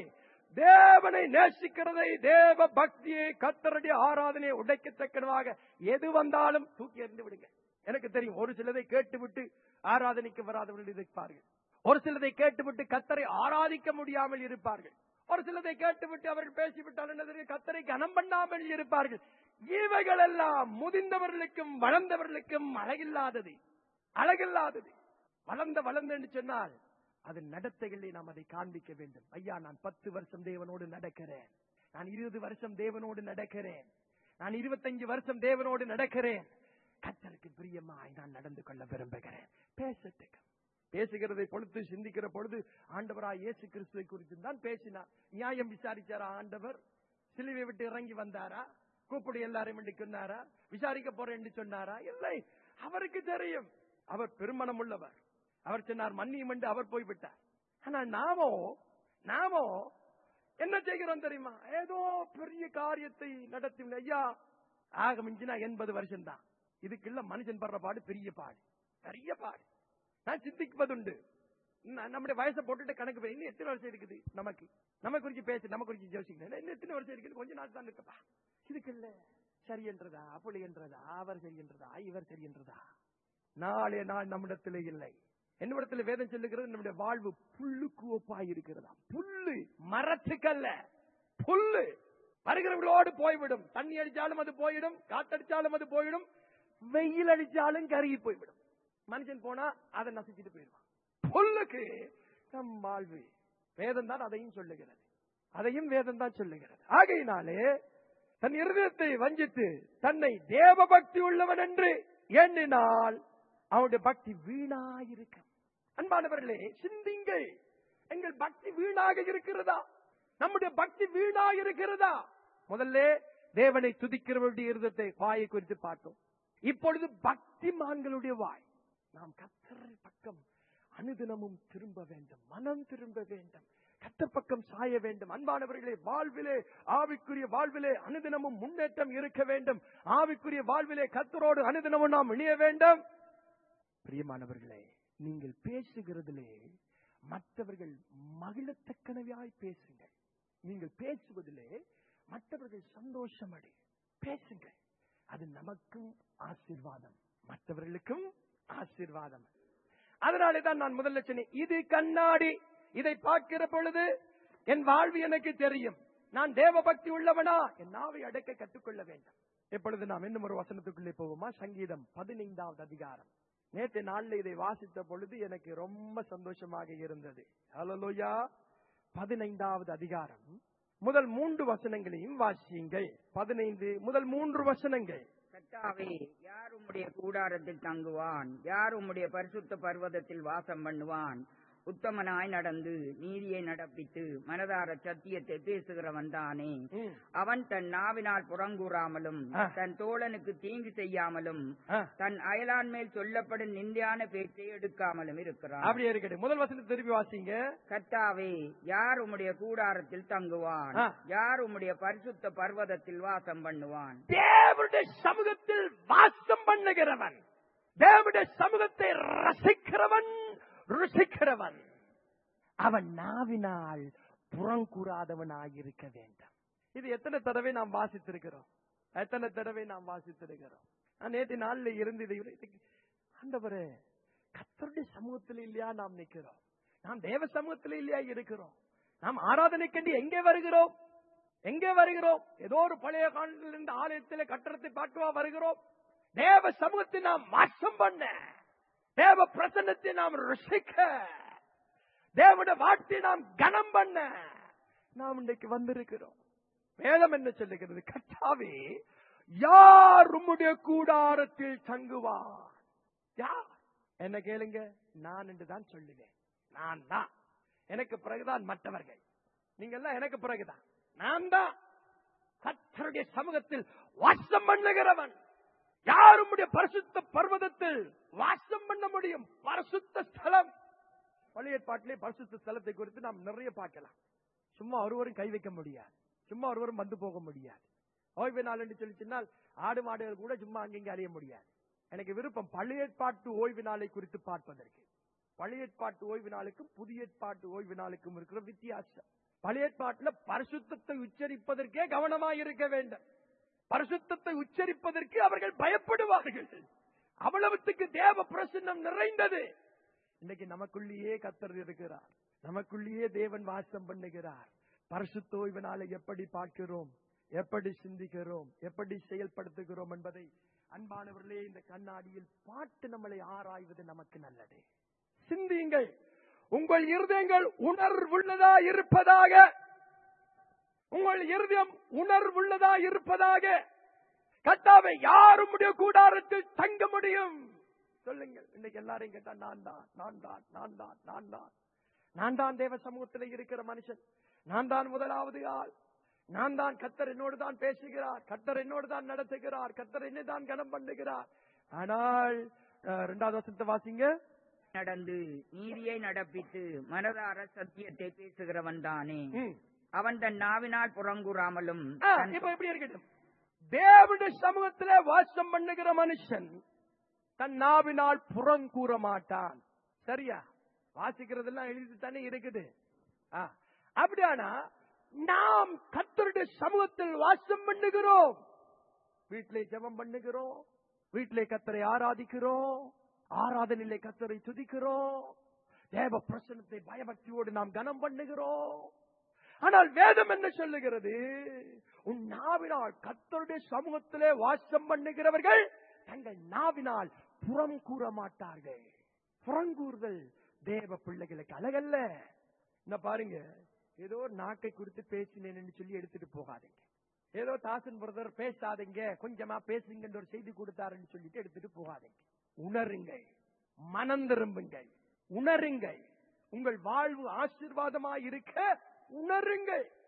S1: தேவனை நேசிக்கிறதை தேவ பக்தியை கத்தருடைய ஆராதனையை உடைக்கத்தக்கதாக எது வந்தாலும் தூக்கி எறிந்து விடுங்க எனக்கு தெரியும் ஒரு சிலதை கேட்டுவிட்டு ஆராதனைக்கு வராதவர்கள் இருப்பார்கள் ஒரு சிலதை கேட்டுவிட்டு கத்தரை ஆராதிக்க முடியாமல் இருப்பார்கள் ஒரு சிலதை கேட்டுவிட்டு அவர்கள் பேசிவிட்டால் என்னது கத்தரை கனம் பண்ணாமல் இருப்பார்கள் இவைகள் எல்லாம் முதிர்ந்தவர்களுக்கும் வளர்ந்தவர்களுக்கும் அழகில்லாதது அழகில்லாதது வளர்ந்த வளர்ந்த என்று சொன்னால் அது நடத்தைகளை நாம் அதை காண்பிக்க வேண்டும் ஐயா நான் பத்து வருஷம் தேவனோடு நடக்கிறேன் நான் இருபது வருஷம் தேவனோடு நடக்கிறேன் நான் இருபத்தஞ்சு வருஷம் தேவனோடு நடக்கிறேன் கத்தருக்கு பிரியமாய் நான் நடந்து கொள்ள விரும்புகிறேன் பேசட்டுக்கு பேசுகிறதை பொழுது சிந்திக்கிற பொழுது ஆண்டவராய் இயேசு கிறிஸ்துவை குறித்து தான் பேசினார் நியாயம் விசாரிச்சாரா ஆண்டவர் சிலுவை விட்டு இறங்கி வந்தாரா கூப்பிடு எல்லாரையும் என்று சொன்னாரா விசாரிக்க போறேன் என்று சொன்னாரா இல்லை அவருக்கு தெரியும் அவர் பெருமனம் உள்ளவர் அவர் சொன்னார் மன்னியும் என்று அவர் போய்விட்டார் ஆனால் நாமோ நாமோ என்ன செய்கிறோம் தெரியுமா ஏதோ பெரிய காரியத்தை நடத்தி ஐயா ஆக மிஞ்சினா எண்பது வருஷம் தான் இதுக்குள்ள மனுஷன் படுற பாடு பெரிய பாடு பெரிய பாடு நான் சிந்திப்பதுண்டு ந- நம்முடைய வயசை போட்டுட்டு கணக்கு போய் இன்னும் எத்தனை வருஷம் இருக்குது நமக்கு நம்ம குறிச்சு பேசு நம்ம குறிச்சு யோசிக்கணும் இன்னும் எத்தனை வருஷம் இருக்குது கொஞ்ச நாள் தான் இருக்கப்பா இதுக்கு இல்ல சரி என்றதா அப்படி என்றதா அவர் சரி என்றதா இவர் சரி என்றதா நாளே நாள் நம்மிடத்திலே இல்லை என்னிடத்துல வேதம் சொல்லுகிறது நம்முடைய வாழ்வு புல்லுக்கு ஒப்பாய் இருக்கிறதா புல்லு மரத்துக்கல்ல புல்லு வருகிறவர்களோடு போய்விடும் தண்ணி அடிச்சாலும் அது போயிடும் காத்தடிச்சாலும் அது போயிடும் வெயில் அடிச்சாலும் கருகி போய்விடும் மனுஷன் போனா அதை நசிச்சுட்டு போயிடுவான் புல்லுக்கு நம் வாழ்வு வேதம் தான் அதையும் சொல்லுகிறது அதையும் வேதம் தான் சொல்லுகிறது ஆகையினாலே தன் இருதயத்தை வஞ்சித்து தன்னை தேவ பக்தி உள்ளவன் என்று எண்ணினால் அவனுடைய பக்தி வீணாயிருக்கும் அன்பானவர்களே சிந்திங்கள் எங்கள் பக்தி வீணாக இருக்கிறதா நம்முடைய பக்தி வீணா இருக்கிறதா முதல்ல தேவனை துதிக்கிறவருடைய இருதத்தை வாயை குறித்து பார்த்தோம் இப்பொழுது பக்திமான்களுடைய வாய் நாம் கத்தரை பக்கம் அனுதினமும் திரும்ப வேண்டும் மனம் திரும்ப வேண்டும் கத்தர் பக்கம் சாய வேண்டும் அன்பானவர்களே வாழ்விலே ஆவிக்குரிய வாழ்விலே அனுதினமும் முன்னேற்றம் இருக்க வேண்டும் ஆவிக்குரிய வாழ்விலே கத்தரோடு அனுதினமும் நாம் இணைய வேண்டும் பிரியமானவர்களே நீங்கள் பேசுகிறதிலே மற்றவர்கள் மகிழத்தக்கனவையாய் பேசுங்கள் நீங்கள் பேசுவதிலே மற்றவர்கள் சந்தோஷம் அடை பேசுங்கள் அது நமக்கும் ஆசீர்வாதம் மற்றவர்களுக்கும் ஆசீர்வாதம் அதனாலே தான் நான் முதல்ல சொன்னேன் இது கண்ணாடி இதை பார்க்கிற பொழுது என் வாழ்வு எனக்கு தெரியும் நான் தேவ பக்தி உள்ளவனா என் நாவை அடக்க கற்றுக்கொள்ள வேண்டும் இப்பொழுது நாம் இன்னும் ஒரு வசனத்துக்குள்ளே போவோமா சங்கீதம் பதினைந்தாவது அதிகாரம் நேற்று நாள்ல இதை வாசித்த பொழுது எனக்கு ரொம்ப சந்தோஷமாக இருந்தது ஹalleluya பதினைந்தாவது அதிகாரம் முதல் மூன்று வசனங்களையும் வாசியுங்கள் பதினைந்து முதல் மூன்று வசனங்கள்
S2: கர்த்தாவே யார் உம்முடைய கூடாரத்தில் தங்குவான் யார் உம்முடைய பரிசுத்த பர்வதத்தில் வாசம் பண்ணுவான் உத்தமனாய் நடந்து நீதியை நடப்பித்து மனதார சத்தியத்தை பேசுகிறவன் தானே
S1: ம்.
S2: அவன் தன் நாவினால் புறங்கூறாமலும்
S1: ஆ.
S2: தன் தோழனுக்கு தீங்கு செய்யாமலும்
S1: ஆ,
S2: தன் அயலான் மேல் சொல்லப்படும் நிந்தையான பேச்சை எடுக்காமலும் இருக்கிறான்
S1: அப்படியே இருக்கட்டும் முதல் வசனத்தை திருப்பி வாசிங்க
S2: கர்த்தாவே யார் உம்முடைய கூடாரத்தில் தங்குவான்
S1: ஆ.
S2: யார் உம்முடைய பரிசுத்த பர்வதத்தில் வாசம் பண்ணுவான்
S1: தேவனுடைய சமூகத்தில் வாசம் பண்ணுகிறவன் தேவனுடைய சமூகத்தை ரசிக்கிறவன் ருசிக்கிறவன் அவன் நாவினால் புறங்கூறாதவனாயிருக்க வேண்டும் இது எத்தனை தடவை நாம் வாசித்திருக்கிறோம் எத்தனை தடவை நாம் வாசித்திருக்கிறோம் நான் நேற்று நாள்ல இருந்து இதை இதுக்கு- ஆண்டவரே கத்தருடைய சமூகத்தில் இல்லையா நாம் நிக்கிறோம் நாம் தேவ சமூகத்தில் இல்லையா இருக்கிறோம் நாம் ஆராதனைக்கண்டி எங்கே வருகிறோம் எங்கே வருகிறோம் ஏதோ ஒரு பழைய காலத்திலிருந்து ஆலயத்தில் கட்டடத்தை பார்க்கவா வருகிறோம் தேவ சமூகத்தை நாம் மாற்றம் பண்ண தேவ பிரசன்னத்தை நாம் ருசிக்க தேவனுடைய வார்த்தையை நாம் கனம் பண்ண நாம் இன்றைக்கு வந்திருக்கிறோம் வேதம் என்ன சொல்லுகிறது கட்டாவே யார் உம்முடைய கூடாரத்தில் தங்குவார் யார் என்ன கேளுங்க நான் என்று தான் சொல்லுவேன் நான் தான் எனக்கு பிறகுதான் மற்றவர்கள் நீங்க எல்லாம் எனக்கு பிறகுதான் நான் தான் கர்த்தருடைய சமூகத்தில் வாசம் பண்ணுகிறவன் யார் உம்முடைய பரிசுத்த பர்வதத்தில் வாசம் பண்ண முடியும் பரிசுத்த ஸ்தலம் பழைய ஏற்பாட்டிலே பரிசுத்த ஸ்தலத்தை குறித்து நாம் நிறைய பார்க்கலாம் சும்மா ஒருவரும் கை வைக்க முடியாது சும்மா ஒருவரும் வந்து போக முடியாது ஓய்வு நாள் என்று சொல்லி சொன்னால் ஆடு மாடுகள் கூட சும்மா அங்கங்க அறிய முடியாது எனக்கு விருப்பம் பழைய ஏற்பாட்டு ஓய்வு நாளை குறித்து பார்ப்பதற்கு பழைய ஏற்பாட்டு ஓய்வு நாளுக்கும் புதிய ஏற்பாட்டு ஓய்வு நாளுக்கும் இருக்கிற வித்தியாசம் பழைய ஏற்பாட்டுல பரிசுத்தத்தை உச்சரிப்பதற்கே கவனமாக இருக்க வேண்டும் பரிசுத்தத்தை உச்சரிப்பதற்கு அவர்கள் பயப்படுவார்கள் அவ்வளவுத்துக்கு தேவ பிரசன்னம் நிறைந்தது இன்னைக்கு நமக்குள்ளேயே கத்தர் இருக்கிறார் நமக்குள்ளேயே தேவன் வாசம் பண்ணுகிறார் பரிசுத்த ஓய்வு நாளை எப்படி பார்க்கிறோம் எப்படி சிந்திக்கிறோம் எப்படி செயல்படுத்துகிறோம் என்பதை அன்பானவர்களே இந்த கண்ணாடியில் பாட்டு நம்மளை ஆராய்வது நமக்கு நல்லது சிந்தியுங்கள் உங்கள் இருதயங்கள் உணர்வுள்ளதா இருப்பதாக உங்கள் இருதயம் உணர்வுள்ளதா இருப்பதாக கத்தாவை யாரும் உடைய கூடாரத்தில் தங்க முடியும் சொல்லுங்கள் இன்னைக்கு எல்லாரையும் கேட்டா நான் தான் நான் தான் நான் தான் நான் தான் நான் தான் தேவ சமூகத்தில் இருக்கிற மனுஷன் நான் தான் முதலாவது ஆள் நான் தான் கத்தர் என்னோடு தான் பேசுகிறார் கத்தர் என்னோடு தான் நடத்துகிறார் கத்தர் என்னை தான் கனம் பண்ணுகிறார் ஆனால் அஹ், இரண்டாவது வசனத்தை வாசிங்க
S2: நடந்து நீதியை நடப்பித்து மனதார சத்தியத்தை பேசுகிறவன் தானே
S1: ம்.
S2: அவன் தன் நாவினால் புறங்கூறாமலும்
S1: ஆ,
S2: தன்
S1: இப்ப எப்படி இருக்கட்டும் தேவனுடைய சமூகத்திலே வாசம் பண்ணுகிற மனுஷன் தன் நாவினால் புறங்கூற மாட்டான் சரியா வாசிக்கிறதெல்லாம் எழுதி தானே இருக்குது ஆ, அப்படியானா நாம் கத்தருடைய சமூகத்தில் வாசம் பண்ணுகிறோம் வீட்டிலே ஜெபம் பண்ணுகிறோம் வீட்டிலே கத்தரை ஆராதிக்கிறோம் ஆராதனையிலே கத்தரை துதிக்கிறோம் தேவ பிரசனத்தை பயபக்தியோடு நாம் கனம் பண்ணுகிறோம் ஆனால் வேதம் என்ன சொல்லுகிறது உன் நாவினால் கத்தருடைய சமூகத்திலே வாசம் பண்ணுகிறவர்கள் தங்கள் நாவினால் புறம் கூற மாட்டார்கள் புறங்கூறுதல் தேவ பிள்ளைகளுக்கு அழகல்ல இந்த பாருங்க ஏதோ ஒரு நாக்கை குறித்து பேசினேன்னு சொல்லி எடுத்துட்டு போகாதீங்க ஏதோ தாசன் பிரதர் பேசாதீங்க கொஞ்சமா பேசுங்கன்னு ஒரு செய்தி கொடுத்தாருன்னு சொல்லிட்டு எடுத்துட்டு போகாதீங்க உணருங்கள் மனம் திரும்புங்கள் உணருங்கள் உங்கள் வாழ்வு ஆசீர்வாதமாய் இருக்க உணருங்கள்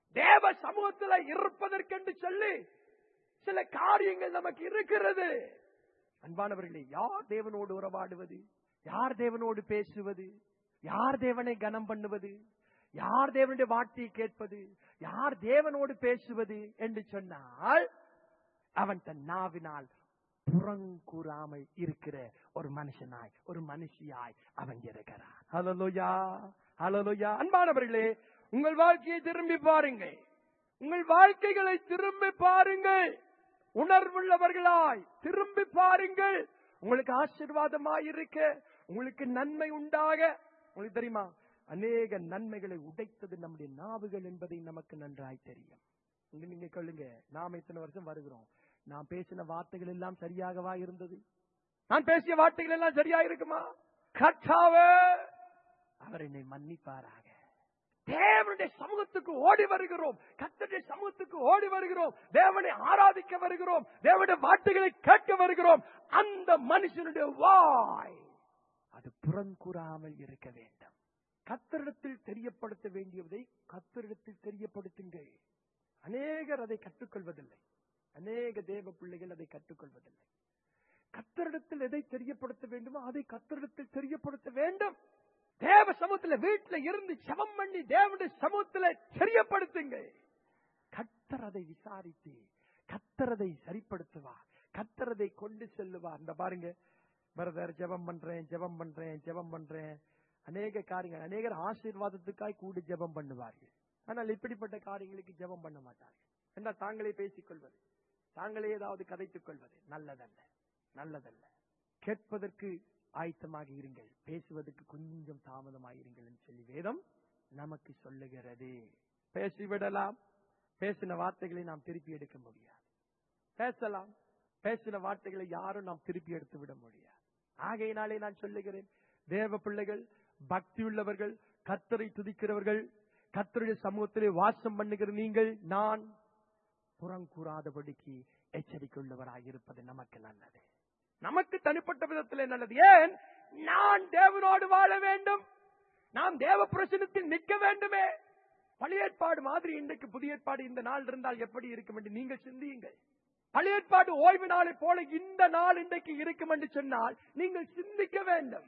S1: தேவ சமூகத்துல இருப்பதற்கென்று சொல்லி சில காரியங்கள் நமக்கு இருக்கிறது அன்பானவர்களே யார் தேவனோடு உறவாடுவது யார் தேவனோடு பேசுவது யார் தேவனை கனம் பண்ணுவது யார் தேவனுடைய வார்த்தையை கேட்பது யார் தேவனோடு பேசுவது என்று சொன்னால் அவன் தன் நாவினால் புறங்கூறாமல் இருக்கிற ஒரு மனுஷனாய் ஒரு மனுஷியாய் அவன் இருக்கிறான் ஹலலோயா ஹலலோயா அன்பானவர்களே உங்கள் வாழ்க்கையை திரும்பி பாருங்கள் உங்கள் வாழ்க்கைகளை திரும்பி பாருங்கள் உணர்வுள்ளவர்களாய் திரும்பி பாருங்கள் உங்களுக்கு ஆசீர்வாதமாய் இருக்க உங்களுக்கு நன்மை உண்டாக உங்களுக்கு தெரியுமா அநேக நன்மைகளை உடைத்தது நம்முடைய நாவுகள் என்பதை நமக்கு நன்றாய் தெரியும் இங்க நீங்க சொல்லுங்க நாம இத்தனை வருஷம் வருகிறோம் நான் பேசின வார்த்தைகள் எல்லாம் சரியாகவா இருந்தது நான் பேசிய வார்த்தைகள் எல்லாம் சரியா இருக்குமா கர்த்தாவே அவர் என்னை மன்னிப்பாராக தேவனுடைய சமூகத்துக்கு ஓடி வருகிறோம் கத்தருடைய சமூகத்துக்கு ஓடி வருகிறோம் தேவனை ஆராதிக்க வருகிறோம் தேவனுடைய வார்த்தைகளை கேட்க வருகிறோம் அந்த மனுஷனுடைய வாய் அது புறங்கூறாமல் இருக்க வேண்டும் கத்தரிடத்தில் தெரியப்படுத்த வேண்டியதை கத்தரிடத்தில் தெரியப்படுத்துங்கள் அநேகர் அதை கற்றுக்கொள்வதில்லை அநேக தேவ பிள்ளைகள் அதை கற்றுக்கொள்வதில்லை கத்தரிடத்தில் எதை தெரியப்படுத்த வேண்டுமோ அதை கத்தரிடத்தில் தெரியப்படுத்த வேண்டும் தேவ சமூகத்துல வீட்டுல இருந்து சமம் பண்ணி தேவனுடைய சமூகத்துல தெரியப்படுத்துங்கள் கத்தர் அதை விசாரித்து கத்தர் அதை சரிப்படுத்துவார் கத்தர் அதை கொண்டு செல்லுவார் இந்த பாருங்க பிரதர் ஜெபம் பண்றேன் ஜெபம் பண்றேன் ஜெபம் பண்றேன் அநேக காரியங்கள் அநேகர் ஆசீர்வாதத்துக்காய் கூடி ஜெபம் பண்ணுவார்கள் ஆனால் இப்படிப்பட்ட காரியங்களுக்கு ஜெபம் பண்ண மாட்டார்கள் என்ன தாங்களே பேசிக் கொள்வது தாங்களே ஏதாவது கதைத்துக் கொள்வது நல்லதல்ல நல்லதல்ல கேட்பதற்கு ஆயத்தமாக இருங்கள் பேசுவதற்கு கொஞ்சம் தாமதமாக இருங்கள் என்று சொல்லி வேதம் நமக்கு சொல்லுகிறது பேசிவிடலாம் பேசின வார்த்தைகளை நாம் திருப்பி எடுக்க முடியாது பேசலாம் பேசின வார்த்தைகளை யாரும் நாம் திருப்பி எடுத்து விட முடியாது ஆகையினாலே நான் சொல்லுகிறேன் தேவ பிள்ளைகள் பக்தி உள்ளவர்கள் கத்தரை துதிக்கிறவர்கள் கத்தருடைய சமூகத்திலே வாசம் பண்ணுகிற நீங்கள் நான் புறங்கூறாதபடிக்கு எச்சரிக்கையுள்ளவராய் இருப்பது நமக்கு நல்லது நமக்கு தனிப்பட்ட விதத்திலே நல்லது ஏன் நான் தேவனோடு வாழ வேண்டும் நாம் தேவ பிரசனத்தில் நிற்க வேண்டுமே பழைய ஏற்பாடு மாதிரி இன்றைக்கு புதிய ஏற்பாடு இந்த நாள் இருந்தால் எப்படி இருக்கும் என்று நீங்கள் சிந்தியுங்கள் பழைய ஏற்பாடு ஓய்வு நாளை போல இந்த நாள் இன்றைக்கு இருக்கும் என்று சொன்னால் நீங்கள் சிந்திக்க வேண்டும்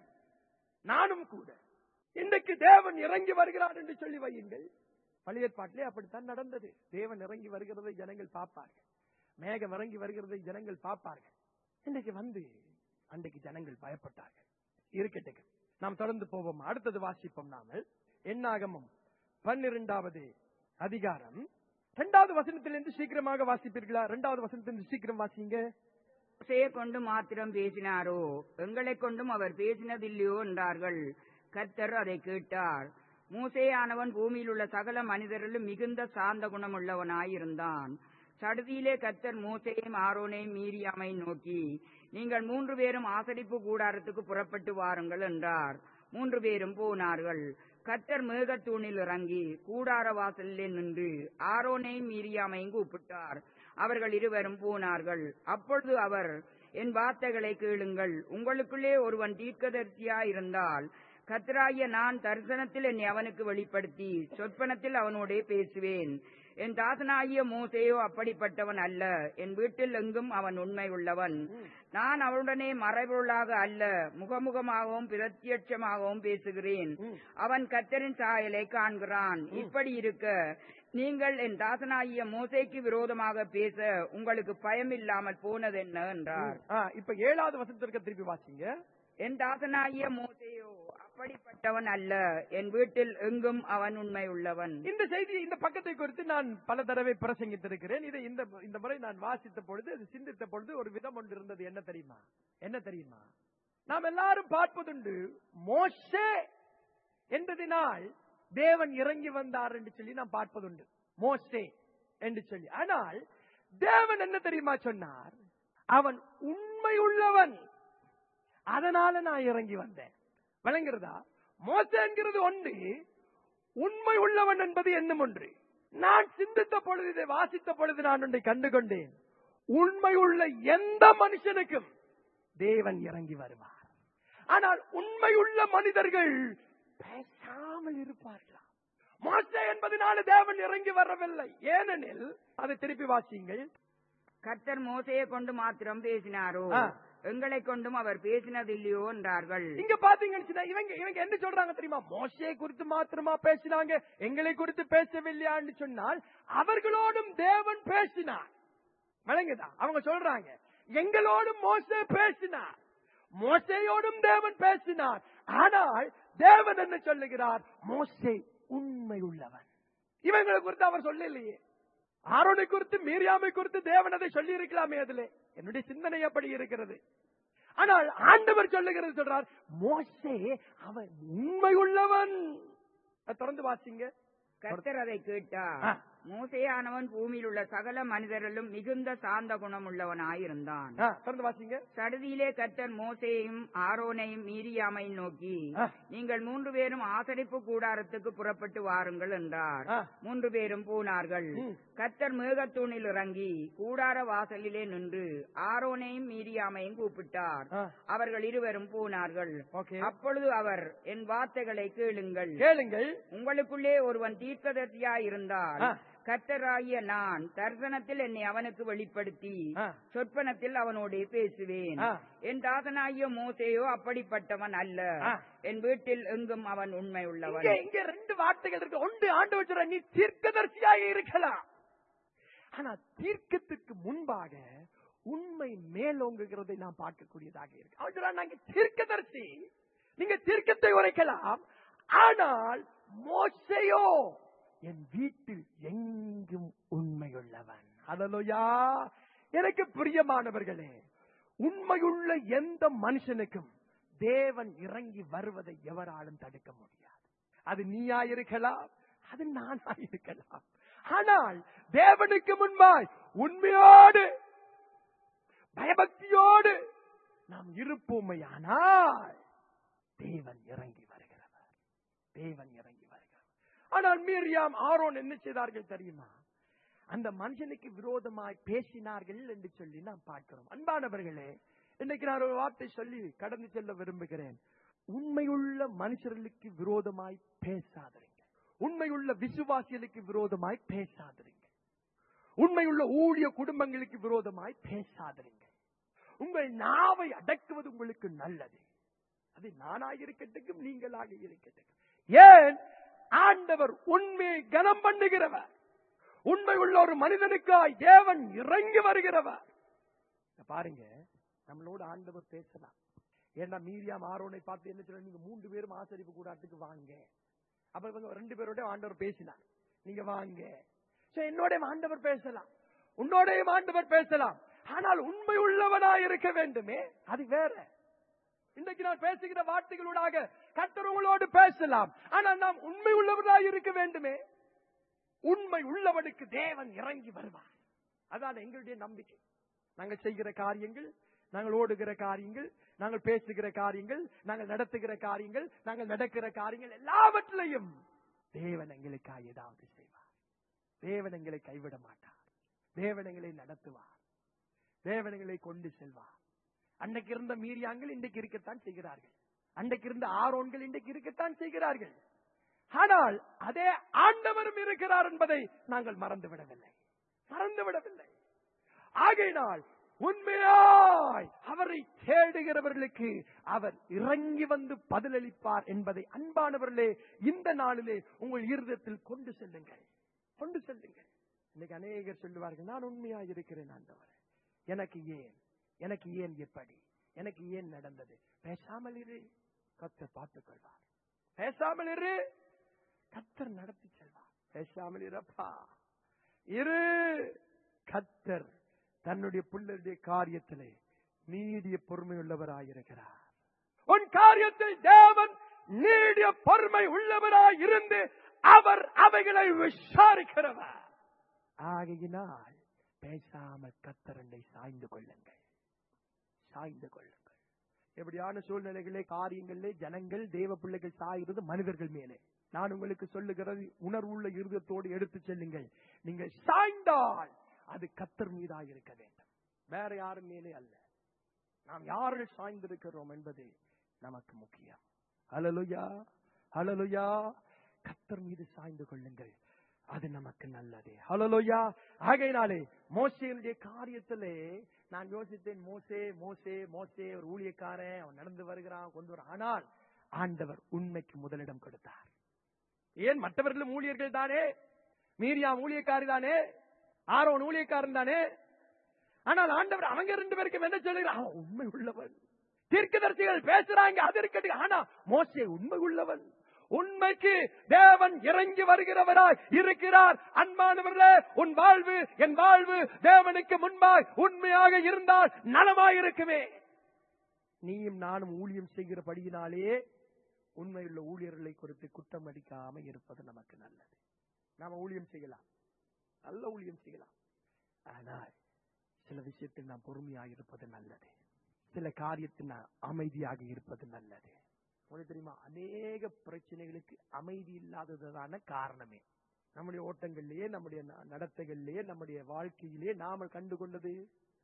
S1: நானும் கூட இன்றைக்கு தேவன் இறங்கி வருகிறார் என்று சொல்லி வையுங்கள் பழைய ஏற்பாட்டிலே அப்படித்தான் நடந்தது தேவன் இறங்கி வருகிறதை ஜனங்கள் பார்ப்பார்கள் மேகம் இறங்கி வருகிறதை ஜனங்கள் பார்ப்பார்கள் இன்னைக்கு வந்து அன்றைக்கு ஜனங்கள் பயப்பட்டார்கள் இருக்கட்டும் நாம் தொடர்ந்து போவோம் அடுத்தது வாசிப்போம் நாமல் என்னாகமும் பன்னிரெண்டாவது அதிகாரம் இரண்டாவது வசனத்திலிருந்து சீக்கிரமாக வாசிப்பீர்களா இரண்டாவது வசனத்திலிருந்து சீக்கிரம் வாசிங்க
S2: மோசையை கொண்டு மாத்திரம் பேசினாரோ எங்களை கொண்டும் அவர் பேசினதில்லையோ என்றார்கள் கர்த்தர் அதை கேட்டார் மூசேயானவன் பூமியில் உள்ள சகல மனிதரிலும் மிகுந்த சாந்த குணமுள்ளவனாயிருந்தான் சடுதியிலே கர்த்தர் மூசையும் ஆரோனையும் மீரியாமை நோக்கி நீங்கள் மூன்று பேரும் ஆசரிப்பு கூடாரத்துக்கு புறப்பட்டு வாருங்கள் என்றார் மூன்று பேரும் போனார்கள் கர்த்தர் மேகத்தூணில் இறங்கி கூடார வாசலிலே நின்று ஆரோனையும் மீரியாமையும் கூப்பிட்டார் அவர்கள் இருவரும் போனார்கள் அப்பொழுது அவர் என் வார்த்தைகளை கேளுங்கள் உங்களுக்குள்ளே ஒருவன் தீர்க்கதரிசியாயிருந்தால் கத்ராய நான் தரிசனத்தில் என்னை அவனுக்கு வெளிப்படுத்தி சொற்பனத்தில் அவனோடே பேசுவேன் என் தாசனாகிய மோசேயோ அப்படிப்பட்டவன் அல்ல என் வீட்டில் எங்கும் அவன் உண்மை உள்ளவன் நான் அவனுடனே மறைபொருளாக அல்ல முகமுகமாகவும் பிரத்யட்சமாகவும் பேசுகிறேன் அவன் கத்தரின் சாயலை காண்கிறான் இப்படி இருக்க நீங்கள் என் தாசனாகிய மோசேக்கு விரோதமாக பேச உங்களுக்கு பயம் இல்லாமல் போனது என்ன என்றார்
S1: ஆ, இப்ப ஏழாவது வசனத்திற்கு திருப்பி வாசிங்க
S2: என் தாசனாகிய மோசேயோ அப்படிப்பட்டவன் அல்ல என் வீட்டில் எங்கும் அவன் உண்மை உள்ளவன்
S1: இந்த செய்தி இந்த பக்கத்தை குறித்து நான் பல தடவை பிரசங்கித்திருக்கிறேன் இதை இந்த இந்த முறை நான் வாசித்த பொழுது அது சிந்தித்த பொழுது ஒரு விதம் ஒன்று இருந்தது என்ன தெரியுமா என்ன தெரியுமா நாம் எல்லாரும் பார்ப்பதுண்டு மோசே என்றதினால் தேவன் இறங்கி வந்தார் என்று சொல்லி நாம் பார்ப்பதுண்டு மோசே என்று சொல்லி ஆனால் தேவன் என்ன தெரியுமா சொன்னார் அவன் உண்மை உள்ளவன் அதனால நான் இறங்கி வந்தேன் விளங்குறதா மோசங்கிறது ஒன்று உண்மை உள்ளவன் என்பது என்னும் ஒன்று நான் சிந்தித்த பொழுது இதை வாசித்த பொழுது நான் ஒன்றை கண்டுகொண்டேன் உண்மை உள்ள எந்த மனுஷனுக்கும் தேவன் இறங்கி வருவார் ஆனால் உண்மை உள்ள மனிதர்கள் பேசாமல் இருப்பார்களாம் மோசே என்பதனால தேவன் இறங்கி வரவில்லை ஏனெனில் அதை திருப்பி வாசியுங்கள்
S2: கர்த்தர் மோசையை கொண்டு மாத்திரம் பேசினாரோ
S1: ஆ.
S2: எங்களை கொண்டும் அவர் பேசினதில்லையோ என்றார்கள்
S1: இங்க பாத்தீங்கன்னு சொன்னா, இவங்க இவங்க என்ன சொல்றாங்க தெரியுமா மோசையை குறித்து மாத்திரமா பேசினாங்க எங்களை குறித்து பேசவில்லையான்னு சொன்னால் அவர்களோடும் தேவன் பேசினார் விளங்குதா அவங்க சொல்றாங்க எங்களோடும் மோசே பேசினார் மோசையோடும் தேவன் பேசினார் ஆனால் தேவன் என்ன சொல்லுகிறார் மோசே உண்மை உள்ளவன் இவங்களை குறித்து அவர் சொல்லலையே ஆரோனை குறித்து மீரியாமை குறித்து தேவன் அதை சொல்லி இருக்கலாமே அதுல என்னுடைய சிந்தனை அப்படி இருக்கிறது ஆனால் ஆண்டவர் சொல்லுகிறது சொல்றார் மோசே அவன் உண்மை உள்ளவன் அதை தொடர்ந்து வாசிங்க
S2: கர்த்தர் அதை கேட்டார்
S1: ஆ.
S2: மோசேயானவன் பூமியில் உள்ள சகல மனிதரிலும் மிகுந்த சாந்த குணம் உள்ளவனாயிருந்தான்
S1: ஆ, தொடர்ந்து வாசிங்க
S2: சடுதியிலே கர்த்தர் மோசேயும் ஆரோனையும் மீரியாமையும் நோக்கி
S1: ஆ.
S2: நீங்கள் மூன்று பேரும் ஆசரிப்பு கூடாரத்துக்கு புறப்பட்டு வாருங்கள் என்றார்
S1: ஆ.
S2: மூன்று பேரும் போனார்கள்
S1: ம்.
S2: கர்த்தர் மேகத்தூணில் இறங்கி கூடார வாசலிலே நின்று ஆரோனையும் மீரியாமையும் கூப்பிட்டார்
S1: ஆ.
S2: அவர்கள் இருவரும் போனார்கள்
S1: ஓகே
S2: அப்பொழுது அவர் என் வார்த்தைகளை கேளுங்கள்
S1: கேளுங்கள்
S2: உங்களுக்குள்ளே ஒருவன் தீர்க்கதரிசியாயிருந்தால்
S1: ஆ.
S2: கர்த்தராகிய நான் தர்சனத்தில் என்னை அவனுக்கு வெளிப்படுத்தி
S1: ஆ.
S2: சொற்பனத்தில் அவனோடே பேசுவேன்
S1: ஆ.
S2: என் தாசனாகிய மோசேயோ அப்படிப்பட்டவன் அல்ல
S1: ஆ.
S2: என் வீட்டில் எங்கும் அவன் உண்மை உள்ளவன்
S1: இங்க இங்க ரெண்டு வார்த்தைகள் இருக்கு ஒன்று ஆண்டு வச்சுற நீ தீர்க்கதரிசியாக இருக்கலாம் ஆனா தீர்க்கத்துக்கு முன்பாக உண்மை மேலோங்குகிறதை நாம் பார்க்கக்கூடியதாக இருக்கு அவன் சொல்றான், நாங்க தீர்க்கதரிசி நீங்க தீர்க்கத்தை உரைக்கலாம் ஆனால் மோசையோ என் வீட்டில் எங்கும் உண்மையுள்ளவன் அதலோயா எனக்கு பிரியமானவர்களே உண்மையுள்ள எந்த மனுஷனுக்கும் தேவன் இறங்கி வருவதை எவராலும் தடுக்க முடியாது அது நீயா இருக்கலாம் அது நானா இருக்கலாம் ஆனால் தேவனுக்கு முன்பாய் உண்மையோடு பயபக்தியோடு நாம் இருப்போமையானால் தேவன் இறங்கி வருகிறவர் தேவன் இறங்கி வருகிறவர் ஆனால் மீரியாம் ஆரோன் என்ன செய்தார்கள் தெரியுமா அந்த மனுஷனுக்கு விரோதமாய் பேசினார்கள் என்று சொல்லி நாம் பார்க்கிறோம் அன்பானவர்களே இன்னைக்கு நான் ஒரு வார்த்தை சொல்லி கடந்து செல்ல விரும்புகிறேன் உண்மையுள்ள மனுஷர்களுக்கு விரோதமாய் பேசாதீங்க உண்மையுள்ள விசுவாசிகளுக்கு விரோதமாய் பேசாதீங்க உண்மையுள்ள ஊழிய குடும்பங்களுக்கு விரோதமாய் பேசாதீங்க உங்கள் நாவை அடக்குவது உங்களுக்கு நல்லது அது நானாக இருக்கட்டும் நீங்களாக இருக்கட்டும் ஏன் ஆண்டவர் உண்மையை கனம் பண்ணுகிறவர் உண்மை உள்ள ஒரு மனிதனுக்காய் தேவன் இறங்கி வருகிறவர் இத பாருங்க நம்மளோட ஆண்டவர் பேசலாம் ஏன்னா மீரியாம் ஆரோனை பார்த்து என்ன சொல்ற நீங்க மூன்று பேரும் ஆசரிப்பு கூடாரத்துக்கு வாங்க அப்ப இவங்க ரெண்டு பேரோட ஆண்டவர் பேசினார் நீங்க வாங்க சரி, என்னோட ஆண்டவர் பேசலாம் உன்னோடையும் ஆண்டவர் பேசலாம் ஆனால் உண்மை உள்ளவனா இருக்க வேண்டுமே அது வேற இன்றைக்கு நான் பேசுகிற வார்த்தைகளூடாக கர்த்தர் உங்களோடு பேசலாம் ஆனால் நாம் உண்மை உள்ளவராய் இருக்க வேண்டுமே உண்மை உள்ளவனுக்கு தேவன் இறங்கி வருவார் அதான் எங்களுடைய நம்பிக்கை நாங்கள் செய்கிற காரியங்கள் நாங்கள் ஓடுகிற காரியங்கள் நாங்கள் பேசுகிற காரியங்கள் நாங்கள் நடத்துகிற காரியங்கள் நாங்கள் நடக்கிற காரியங்கள் எல்லாவற்றிலையும் தேவன் எங்களுக்காக ஏதாவது செய்வார் தேவன் எங்களை கைவிட மாட்டார் தேவன் எங்களை நடத்துவார் தேவன் எங்களை கொண்டு செல்வார் அன்னைக்கு இருந்த மீரியாங்கள் இன்றைக்கு இருக்கத்தான் செய்கிறார்கள் அன்றைக்கு இருந்த ஆரோன்கள் இன்றைக்கு இருக்கத்தான் செய்கிறார்கள் ஆனால் அதே ஆண்டவரும் இருக்கிறார் என்பதை நாங்கள் மறந்து விடவில்லை மறந்து விடவில்லை ஆகையினால் உண்மையாய் அவரை தேடுகிறவர்களுக்கு அவர் இறங்கி வந்து பதிலளிப்பார் என்பதை அன்பானவர்களே இந்த நாளிலே உங்கள் இருதயத்தில் கொண்டு செல்லுங்கள் கொண்டு செல்லுங்கள் இன்னைக்கு அநேகர் சொல்லுவார்கள் நான் உண்மையாய் இருக்கிறேன் ஆண்டவர் எனக்கு ஏன் எனக்கு ஏன் எப்படி எனக்கு ஏன் நடந்தது பேசாமல் இரு கத்தர் பார்த்துக் கொள்வார் பேசாமல் இரு கத்தர் நடத்தி செல்வார் பேசாமல் இருப்பா இரு கத்தர் தன்னுடைய பிள்ளைடைய காரியத்திலே நீடிய பொறுமை உள்ளவராயிருக்கிறார் உன் காரியத்தில் தேவன் நீடிய பொறுமை உள்ளவராய் இருந்து அவர் அவைகளை விசாரிக்கிறவர் ஆகையினால் பேசாமல் கத்தரண்டை சாய்ந்து கொள்ளுங்கள் சாய்ந்து கொள்ளுங்கள் எப்படியான சூழ்நிலைகளே காரியங்களிலே ஜனங்கள் தேவ பிள்ளைகள் சாகிறது மனிதர்கள் மேலே நான் உங்களுக்கு சொல்லுகிறது உணர்வுள்ள இருதயத்தோடு எடுத்து செல்லுங்கள் நீங்கள் சாய்ந்தால் அது கத்தர் மீதாக இருக்க வேண்டும் வேற யாரும் மேலே அல்ல நாம் யார்கள் சாய்ந்திருக்கிறோம் என்பது நமக்கு முக்கியம் ஹலலுயா ஹலலுயா கத்தர் மீது சாய்ந்து கொள்ளுங்கள் அது நமக்கு நல்லது ஹலோலோயா ஆகையினாலே மோசேனுடைய காரியத்திலே நான் யோசித்தேன் மோசே மோசே மோசே ஒரு ஊழியக்காரன் அவன் நடந்து வருகிறான் கொண்டு வர ஆனால் ஆண்டவர் உண்மைக்கு முதலிடம் கொடுத்தார் ஏன் மற்றவர்களும் ஊழியர்கள் தானே மீரியாம் ஊழியக்காரி தானே ஆரோன் ஊழியக்காரன் தானே ஆனால் ஆண்டவர் அவங்க ரெண்டு பேருக்கும் என்ன சொல்லுகிறார் அவன் உண்மை உள்ளவன் தீர்க்கதரிசிகள் பேசுறாங்க அது இருக்கட்டும் ஆனா மோசே உண்மை உள்ளவன் உண்மைக்கு தேவன் இறங்கி வருகிறவராய் இருக்கிறார் அன்பானவர்களே உன் வாழ்வு என் வாழ்வு தேவனுக்கு முன்பாய் உண்மையாக இருந்தால் நலமாய் இருக்குமே நீயும் நானும் ஊழியம் செய்கிறபடியினாலே உண்மையுள்ள ஊழியர்களை குறித்து குற்றம் அடிக்காம இருப்பது நமக்கு நல்லது நாம ஊழியம் செய்யலாம் நல்ல ஊழியம் செய்யலாம் ஆனால் சில விஷயத்தில் நாம் பொறுமையாக இருப்பது நல்லது சில காரியத்தில் நாம் அமைதியாக இருப்பது நல்லது உங்களுக்கு தெரியுமா அநேக பிரச்சனைகளுக்கு அமைதி இல்லாததுதான காரணமே நம்முடைய ஓட்டங்களிலேயே நம்முடைய ந- நடத்தைகளிலேயே நம்முடைய வாழ்க்கையிலே நாம கண்டு கொண்டது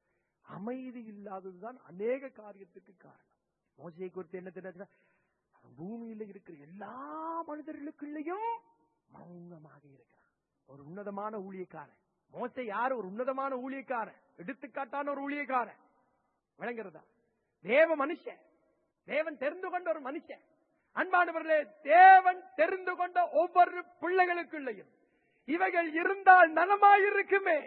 S1: அமைதி இல்லாததுதான் அநேக காரியத்துக்கு காரணம் மோசையை குறித்து என்ன தெரியாது பூமியில இருக்கிற எல்லா மனிதர்களுக்குள்ளேயும் மௌனமாக இருக்கிறான் ஒரு உன்னதமான ஊழியக்காரன் மோசை யாரு ஒரு உன்னதமான ஊழியக்காரன் எடுத்துக்காட்டான ஒரு ஊழியக்காரன் விளங்குறதா தேவ மனுஷன் தேவன் தெரிந்து கொண்ட ஒரு மனுஷன் அன்பானவர்களே தேவன் தெரிந்து கொண்ட ஒவ்வொரு பிள்ளைகளுக்குள்ளேயும் இவைகள் இருந்தால் நலமாயிருக்குமே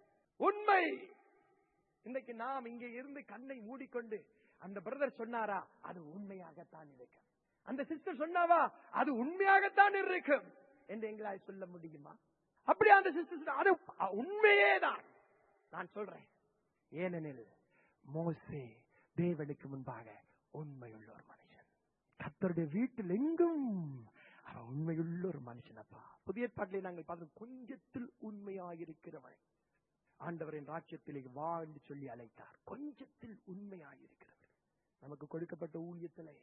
S1: உண்மை இன்னைக்கு நாம் இங்கே இருந்து கண்ணை மூடிக்கொண்டு அந்த பிரதர் சொன்னாரா அது உண்மையாகத்தான் இருக்கும் அந்த சிஸ்டர் சொன்னாவா அது உண்மையாகத்தான் இருக்கும் என்று எங்களால் சொல்ல முடியுமா அப்படியே அந்த சிஸ்டர் அது உண்மையே தான் நான் சொல்றேன் ஏனெனில் மோசே தேவனுக்கு முன்பாக உண்மையுள்ள ஒரு மனுஷன் கத்தருடைய வீட்டில் எங்கும் அவன் உண்மையுள்ள ஒரு மனுஷனப்பா புதிய பாட்டிலே நாங்கள் பார்த்தோம் கொஞ்சத்தில் உண்மையாயிருக்கிறவன் ஆண்டவரின் ராஜ்யத்திலே வா என்று சொல்லி அழைத்தார் கொஞ்சத்தில் உண்மையாயிருக்கிறவர் நமக்கு கொடுக்கப்பட்ட ஊழியத்திலே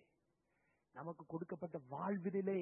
S1: நமக்கு கொடுக்கப்பட்ட வாழ்விலே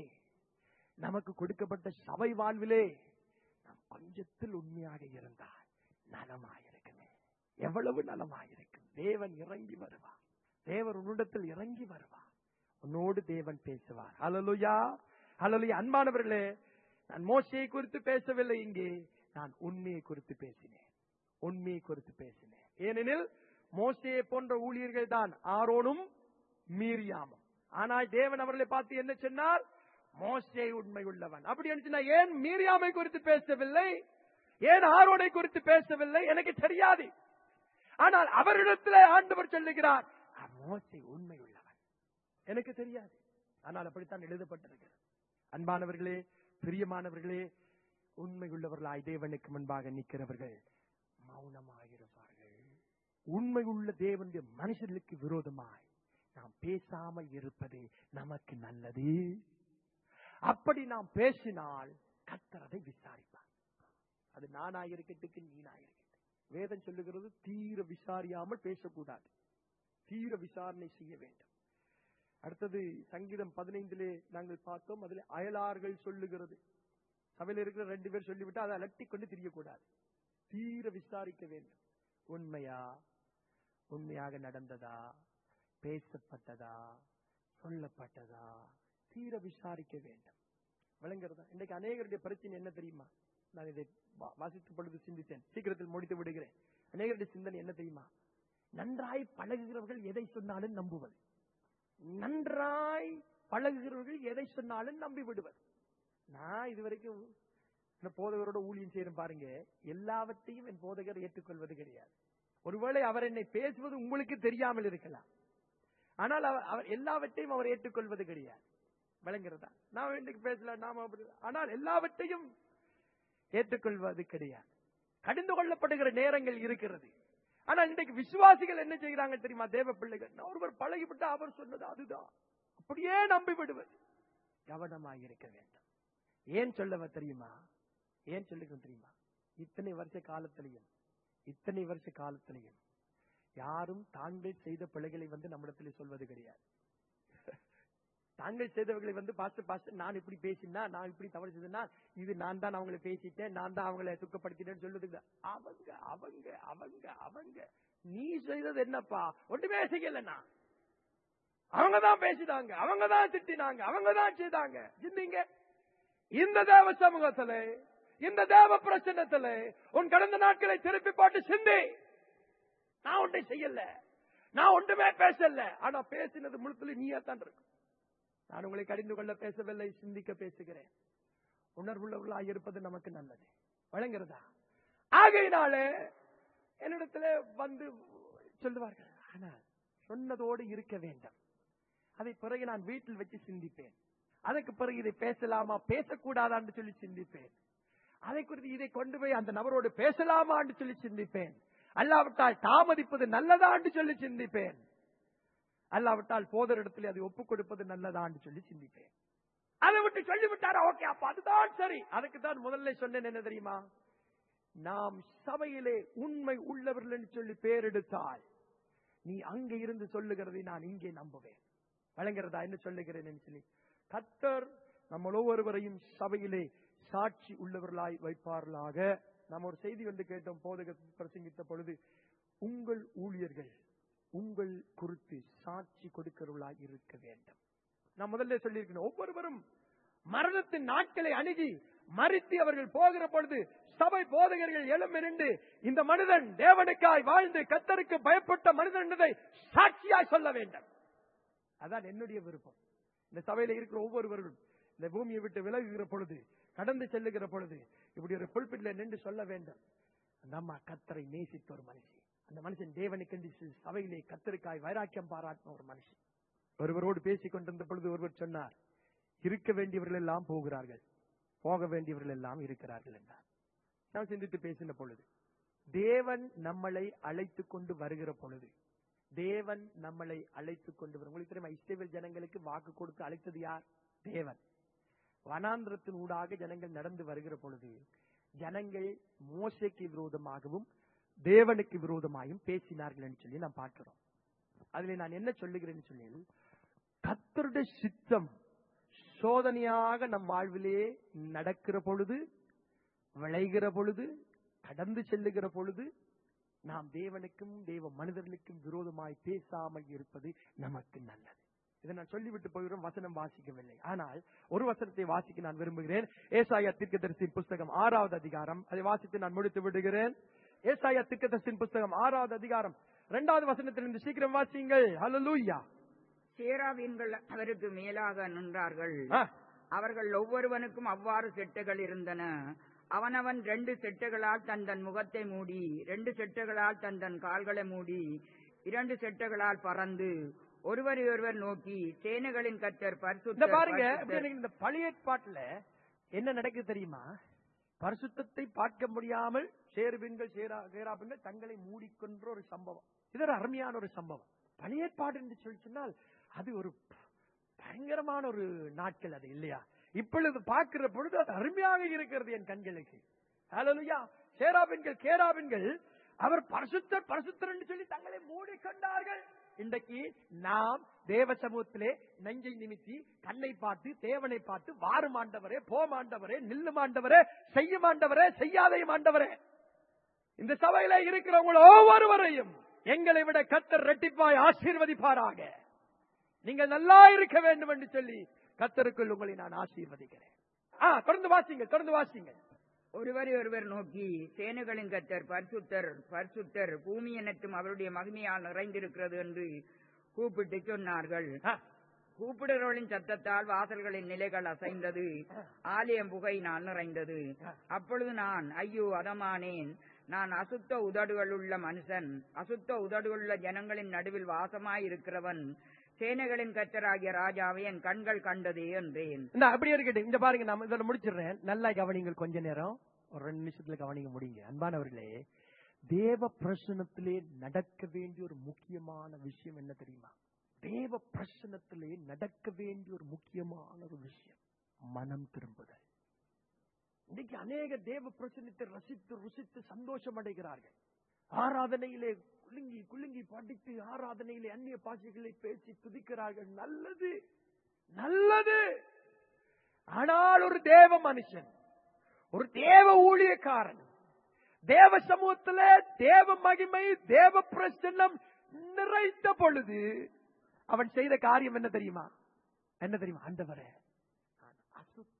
S1: நமக்கு கொடுக்கப்பட்ட சபை வாழ்விலே நாம் கொஞ்சத்தில் உண்மையாக இருந்தால் நலமாயிருக்குமே எவ்வளவு நலமாயிருக்கும் தேவன் இறங்கி வருவார் தேவன் உன்னிடத்தில் இறங்கி வருவார் உன்னோடு தேவன் பேசுவார் ஹalleluya ஹalleluya அன்பானவர்களே நான் மோசையை குறித்து பேசவில்லை இங்கே நான் உண்மையை குறித்து பேசினேன் உண்மையை குறித்து பேசினேன் ஏனெனில் மோசையை போன்ற ஊழியர்கள் தான் ஆரோனும் மீரியாமும் ஆனால் தேவன் அவர்களை பார்த்து என்ன சொன்னார் மோசே உண்மை உள்ளவன் அப்படி இருந்துச்சுன்னா ஏன் மீரியாமை குறித்து பேசவில்லை ஏன் ஆரோனை குறித்து பேசவில்லை எனக்கு தெரியாது ஆனால் அவரிடத்தில் ஆண்டவர் சொல்லுகிறார் "ஆ, மோசே உண்மை உள்ளவன் எனக்கு தெரியாது ஆனால் அப்படித்தான் எழுதப்பட்டிருக்கிறது அன்பானவர்களே பிரியமானவர்களே உண்மை உள்ளவர்களாய் தேவனுக்கு முன்பாக நிற்கிறவர்கள் மௌனமாயிருப்பார்கள் உண்மை உள்ள தேவனுடைய மனுஷர்களுக்கு விரோதமாய் நாம் பேசாமல் இருப்பது நமக்கு நல்லது அப்படி நாம் பேசினால் கர்த்தர் அதை விசாரிப்பார் அது நானாயிருக்கட்டுக்கு நீனாயிருக்கட்டும் வேதம் சொல்லுகிறது தீர விசாரியாமல் பேசக்கூடாது தீர விசாரணை செய்ய வேண்டும் அடுத்தது சங்கீதம் பதினைந்திலே நாங்கள் பார்த்தோம் அதில் அயலார்கள் சொல்லுகிறது சபையில் இருக்கிற ரெண்டு பேர் சொல்லிவிட்டு அதை அலட்டி கொண்டு திரியக்கூடாது தீர விசாரிக்க வேண்டும் உண்மையா உண்மையாக நடந்ததா பேசப்பட்டதா சொல்லப்பட்டதா தீர விசாரிக்க வேண்டும் விளங்குறதா இன்னைக்கு அநேகருடைய பிரச்சனை என்ன தெரியுமா நான் இதை வா- வாசித்த பொழுது சிந்தித்தேன் சீக்கிரத்தில் முடித்து விடுகிறேன் அநேகருடைய சிந்தனை என்ன தெரியுமா நன்றாய் பழகுகிறவர்கள் எதை சொன்னாலும் நம்புவது நன்றாய் பழகுகிறவர்கள் எதை சொன்னாலும் நம்பி விடுவது நான் இதுவரைக்கும் இந்த போதகரோட ஊழியம் செய்யறேன் பாருங்க எல்லாவற்றையும் என் போதகர் ஏற்றுக்கொள்வது கிடையாது ஒருவேளை அவர் என்னை பேசுவது உங்களுக்கு தெரியாமல் இருக்கலாம் ஆனால் அவர் அவர் எல்லாவற்றையும் அவர் ஏற்றுக்கொள்வது கிடையாது விளங்குறதா நாம் இன்னைக்கு பேசல நாம அப்படி ஆனால் எல்லாவற்றையும் ஏற்றுக்கொள்வது கிடையாது கடிந்து கொள்ளப்படுகிற நேரங்கள் இருக்கிறது ஆனால் இன்றைக்கு விசுவாசிகள் என்ன செய்கிறாங்க தெரியுமா தேவ பிள்ளைகள் நான் ஒருவர் பழகிவிட்டு அவர் சொன்னது அதுதான் அப்படியே நம்பி விடுவது கவனமாக இருக்க வேண்டும் ஏன் சொல்லவ தெரியுமா ஏன் சொல்லுகிறேன் தெரியுமா இத்தனை வருஷ காலத்திலையும் இத்தனை வருஷ காலத்திலையும் யாரும் தாங்கள் செய்த பிழைகளை வந்து நம்மிடத்துல சொல்வது கிடையாது தாங்கள் செய்தவர்களை வந்து பாஸ்டர் பாஸ்டர் நான் இப்படி பேசினா நான் இப்படி தவறு செய்தேன்னா இது நான் தான் அவங்களை பேசிட்டேன் நான் தான் அவங்களை துக்கப்படுத்தினேன்னு சொல்லுது இல்ல. அவங்க அவங்க அவங்க அவங்க நீ செய்தது என்னப்பா ஒன்றுமே செய்யலண்ணா அவங்க தான் பேசினாங்க அவங்க தான் திட்டினாங்க அவங்க தான் செய்தாங்க சிந்திங்க இந்த தேவ சமூகத்திலே இந்த தேவ பிரச்சனத்திலே உன் கடந்த நாட்களை திருப்பி போட்டு சிந்தி நான் ஒன்றை செய்யல நான் ஒன்றுமே பேசல ஆனா பேசினது முழுத்துல நீயா தான் இருக்கு நான் உங்களை கடிந்து கொள்ள பேசவில்லை சிந்திக்க பேசுகிறேன் உணர்வுள்ளவர்களாக இருப்பது நமக்கு நல்லது வழங்குறதா ஆகையினாலே என்னிடத்துல வந்து சொல்லுவார்கள் ஆனால் சொன்னதோடு இருக்க வேண்டும் அதை பிறகு நான் வீட்டில் வச்சு சிந்திப்பேன் அதற்கு பிறகு இதை பேசலாமா பேசக்கூடாதான்னு சொல்லி சிந்திப்பேன் அதை குறித்து இதை கொண்டு போய் அந்த நபரோடு பேசலாமான்னு சொல்லி சிந்திப்பேன் அல்லாவிட்டால் தாமதிப்பது நல்லதான்னு சொல்லி சிந்திப்பேன் அல்லாவிட்டால் போதர் இடத்துல அதை ஒப்புக் கொடுப்பது நல்லதான்னு சொல்லி சிந்திப்பேன் அதை விட்டு சொல்லிவிட்டாரா ஓகே அப்ப அதுதான் சரி அதுக்கு தான் முதல்ல சொன்னேன் என்ன தெரியுமா நாம் சபையிலே உண்மை உள்ளவர்கள் என்று சொல்லி பேர் எடுத்தால் நீ அங்க இருந்து சொல்லுகிறதை நான் இங்கே நம்புவேன் வழங்குறதா என்ன சொல்லுகிறேன் சொல்லி கத்தர் நம்ம ஒவ்வொருவரையும் சபையிலே சாட்சி உள்ளவர்களாய் வைப்பார்களாக நாம் ஒரு செய்தி வந்து கேட்டோம் போதக பிரசங்கித்த பொழுது உங்கள் ஊழியர்கள் உங்கள் குறித்து சாட்சி கொடுக்கிறவர்களாய் இருக்க வேண்டும் நான் முதல்ல சொல்லியிருக்கிறேன் ஒவ்வொருவரும் மரணத்தின் நாட்களை அணுகி மறித்து அவர்கள் போகிற பொழுது சபை போதகர்கள் எழும்பிருந்து இந்த மனிதன் தேவனுக்காய் வாழ்ந்து கத்தருக்கு பயப்பட்ட மனிதன் என்பதை சாட்சியாய் சொல்ல வேண்டும் அதான் என்னுடைய விருப்பம் இந்த சபையில இருக்கிற ஒவ்வொருவர்களும் இந்த பூமியை விட்டு விலகுகிற பொழுது கடந்து செல்லுகிற பொழுது இப்படி ஒரு புல்பிட்ல நின்று சொல்ல வேண்டும் அந்த அம்மா கத்தரை நேசித்த ஒரு மனுஷன் அந்த மனுஷன் தேவனுக்கு சபையிலே கத்தருக்காய் வைராக்கியம் பாராட்டின ஒரு மனுஷன் ஒருவரோடு பேசிக் கொண்டிருந்த பொழுது ஒருவர் சொன்னார் இருக்க வேண்டியவர்கள் எல்லாம் போகிறார்கள் போக வேண்டியவர்கள் எல்லாம் இருக்கிறார்கள் என்றார் நான் சிந்தித்து பேசின பொழுது தேவன் நம்மளை அழைத்துக் கொண்டு வருகிற பொழுது தேவன் நம்மளை அழைத்துக் கொண்டு வரும் உங்களுக்கு தெரியுமா இஸ்ரேல் ஜனங்களுக்கு வாக்கு கொடுத்து அழைத்தது யார் தேவன் வனாந்திரத்தின் ஊடாக ஜனங்கள் நடந்து வருகிற பொழுது ஜனங்கள் மோசைக்கு விரோதமாகவும் தேவனுக்கு விரோதமாயும் பேசினார்கள் என்று சொல்லி நாம் பார்க்கிறோம் அதுல நான் என்ன சொல்லுகிறேன்னு சொல்லி கத்தருடைய சித்தம் சோதனையாக நம் வாழ்விலே நடக்கிற பொழுது விளைகிற பொழுது கடந்து செல்லுகிற பொழுது நாம் தேவனுக்கும் தேவ மனிதர்களுக்கும் விரோதமாய் பேசாமல் இருப்பது நமக்கு நல்லது இதை நான் சொல்லிவிட்டு போகிறோம் வசனம் வாசிக்கவில்லை ஆனால் ஒரு வசனத்தை வாசிக்க நான் விரும்புகிறேன் ஏசாயா தீர்க்கதரிசியின் புஸ்தகம் ஆறாவது அதிகாரம் அதை வாசித்து நான் முடித்து விடுகிறேன் ஏசாயா தீர்க்கதரிசியின் புஸ்தகம் ஆறாவது அதிகாரம் இரண்டாவது வசனத்திலிருந்து சீக்கிரம் வாசியுங்கள் ஹalleluya
S2: சேராவீன்கள் அவருக்கு மேலாக நின்றார்கள்
S1: ஆ,
S2: அவர்கள் ஒவ்வொருவனுக்கும் அவ்வாறு செட்டுகள் இருந்தன அவனவன் ரெண்டு செட்டுகளால் தன் தன் முகத்தை மூடி ரெண்டு செட்டுகளால் தன் தன் கால்களை மூடி இரண்டு செட்டுகளால் பறந்து ஒருவரை ஒருவர் நோக்கி சேனைகளின் கத்தர்
S1: இந்த
S2: பரிசுத்தர்,
S1: பாருங்க
S2: பரிசுத்தர்.
S1: இப்படி எனக்கு இந்த பழைய ஏற்பாட்டுல என்ன நடக்குது தெரியுமா பரிசுத்தத்தை பார்க்க முடியாமல் சேருபின்கள் சேரா சேராபின்கள் தங்களை மூடிக்கொன்ற ஒரு சம்பவம் இது ஒரு அருமையான ஒரு சம்பவம் பழைய ஏற்பாடு என்று சொல்லி சொன்னால் அது ஒரு பயங்கரமான ஒரு நாட்கள் அது இல்லையா இப்பொழுது பார்க்கிற பொழுது அது அருமையாக இருக்கிறது என் கண்களுக்கு ஹalleluya சேராபின்கள் கேராபின்கள் அவர் பரிசுத்தர் பரிசுத்தர் என்று சொல்லி தங்களை மூடிக்கொண்டார்கள் இன்றைக்கு நாம் தேவ சமூகத்திலே நெஞ்சை நிமித்தி கண்ணை பார்த்து தேவனை பார்த்து வாரும் ஆண்டவரே போம் ஆண்டவரே நில்லும் ஆண்டவரே செய்யும் ஆண்டவரே செய்யாதையும் ஆண்டவரே இந்த சபையில இருக்கிறவங்க ஒவ்வொருவரையும் எங்களை விட கத்தர் ரெட்டிப்பாய் ஆசீர்வதிப்பாராக நீங்கள் நல்லா இருக்க வேண்டும் என்று சொல்லி கத்தருக்குள் உங்களை நான் ஆசீர்வதிக்கிறேன் ஆ தொடர்ந்து வாசிங்க தொடர்ந்து வாசிங்க
S2: ஒருவரை ஒருவர் நோக்கி சேனைகளின் கத்தர் பரிசுத்தர் பரிசுத்தர் பூமி எனத்தும் அவருடைய மகிமையால் நிறைந்திருக்கிறது என்று கூப்பிட்டு சொன்னார்கள்
S1: ஆ,
S2: கூப்பிடுறவர்களின் சத்தத்தால் வாசல்களின் நிலைகள் அசைந்தது ஆலயம் புகையினால் நிறைந்தது அப்பொழுது நான் ஐயோ அதமானேன் நான் அசுத்த உதடுகளுள்ள மனுஷன் அசுத்த உதடுகளுள்ள ஜனங்களின் நடுவில் வாசமாயிருக்கிறவன் சேனைகளின் கத்தராகிய ராஜாவை என் கண்கள் கண்டதே என்றேன்
S1: இந்த அப்படியே இருக்கட்டும் இந்த பாருங்க நான் இதில் முடிச்சிடுறேன் நல்லா கவனிங்கள் கொஞ்ச நேரம் ஒரு ரெண்டு நிமிஷத்துல கவனிங்க முடியுங்க அன்பானவர்களே தேவ பிரசனத்திலே நடக்க வேண்டிய ஒரு முக்கியமான விஷயம் என்ன தெரியுமா தேவ பிரசனத்திலே நடக்க வேண்டிய ஒரு முக்கியமான ஒரு விஷயம் மனம் திரும்புதல் இன்னைக்கு அநேக தேவ பிரசனத்தை ரசித்து ருசித்து சந்தோஷம் அடைகிறார்கள் ஆராதனையிலே குலுங்கி குலுங்கி படித்து ஆராதனையிலே அந்நிய பாஷைகளை பேசி துதிக்கிறார்கள் நல்லது நல்லது ஆனால் ஒரு தேவ மனுஷன் ஒரு தேவ ஊழியக்காரன் தேவ சமூகத்துல தேவ மகிமை தேவ பிரசன்னம் நிறைந்த பொழுது அவன் செய்த காரியம் என்ன தெரியுமா என்ன தெரியுமா ஆண்டவரே நான் அசுத்த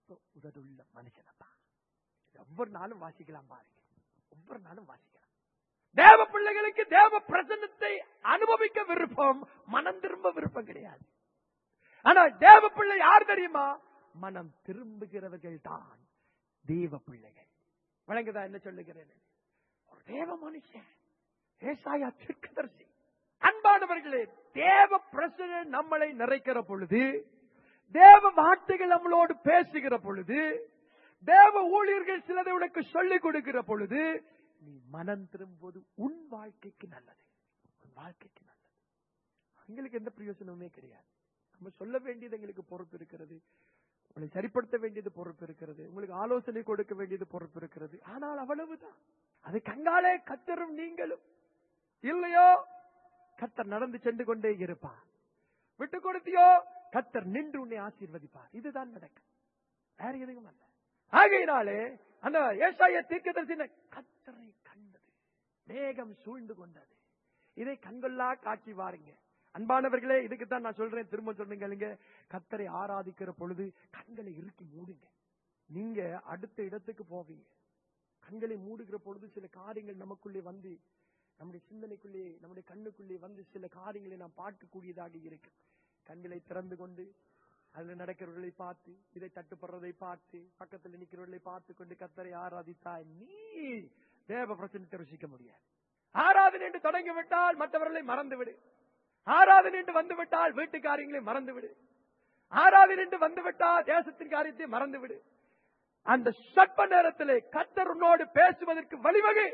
S1: அசுத்த உதடுள்ள மனுஷனப்பா ஒவ்வொரு நாளும் வாசிக்கலாம் பாருங்க ஒவ்வொரு நாளும் வாசிக்கலாம் தேவ பிள்ளைகளுக்கு தேவ பிரசன்னத்தை அனுபவிக்க விருப்பம் மனம் திரும்ப விருப்பம் கிடையாது ஆனா தேவ பிள்ளை யார் தெரியுமா மனம் திரும்புகிறவர்கள் தான் தேவ பிள்ளைகள் வழங்குதா என்ன சொல்லுகிறேன் ஒரு தேவ மனுஷன் ஏசாயா தீர்க்கதரிசி அன்பானவர்களே தேவ பிரசன நம்மளை நிறைக்கிற பொழுது தேவ வார்த்தைகள் நம்மளோடு பேசுகிற பொழுது தேவ ஊழியர்கள் சிலதை உனக்கு சொல்லிக் கொடுக்கிற பொழுது நீ மனம் திரும்புவது உன் வாழ்க்கைக்கு நல்லது உன் வாழ்க்கைக்கு நல்லது எங்களுக்கு எந்த பிரயோஜனமுமே கிடையாது நம்ம சொல்ல வேண்டியது எங்களுக்கு பொறுப்பு இருக்கிறது உங்களை சரிப்படுத்த வேண்டியது பொறுப்பு இருக்கிறது உங்களுக்கு ஆலோசனை கொடுக்க வேண்டியது பொறுப்பு இருக்கிறது ஆனால் அவ்வளவுதான் அது கங்காலே கத்தரும் நீங்களும் இல்லையோ கத்தர் நடந்து சென்று கொண்டே இருப்பார் விட்டு கொடுத்தியோ கத்தர் நின்று உன்னை ஆசீர்வதிப்பார் இதுதான் நடக்கும் வேற எதுவும் அல்ல ஆகையினாலே அந்த ஏசாய தீர்க்கதரிசின கத்தரை கண்டது மேகம் சூழ்ந்து கொண்டது இதை கண்கொள்ளா காட்சி வாருங்க அன்பானவர்களே இதுக்கு தான் நான் சொல்றேன் திரும்ப சொல்லுங்க கத்தரை ஆராதிக்கிற பொழுது கண்களை இறுக்கி மூடுங்க நீங்க அடுத்த இடத்துக்கு போவீங்க கண்களை மூடுகிற பொழுது சில காரியங்கள் நமக்குள்ளே வந்து நம்முடைய சிந்தனைக்குள்ளே நம்முடைய கண்ணுக்குள்ளே வந்து சில காரியங்களை நாம் பார்க்கக்கூடியதாக இருக்கு கண்களை திறந்து கொண்டு அதுல நடக்கிறவர்களை பார்த்து இதை தட்டுப்படுறதை பார்த்து பக்கத்தில் நிற்கிறவர்களை பார்த்து கொண்டு கத்தரை ஆராதித்தாய் நீ தேவ பிரச்சனத்தை ருசிக்க முடியாது ஆராதனை என்று தொடங்கி விட்டால் மற்றவர்களை மறந்து விடு ஆராதனை என்று வந்து விட்டால் வீட்டு காரியங்களை மறந்து விடு ஆராதனை என்று வந்து விட்டால் தேசத்தின் காரியத்தை மறந்து விடு அந்த சற்ப நேரத்திலே கத்தர் உன்னோடு பேசுவதற்கு வழிவகை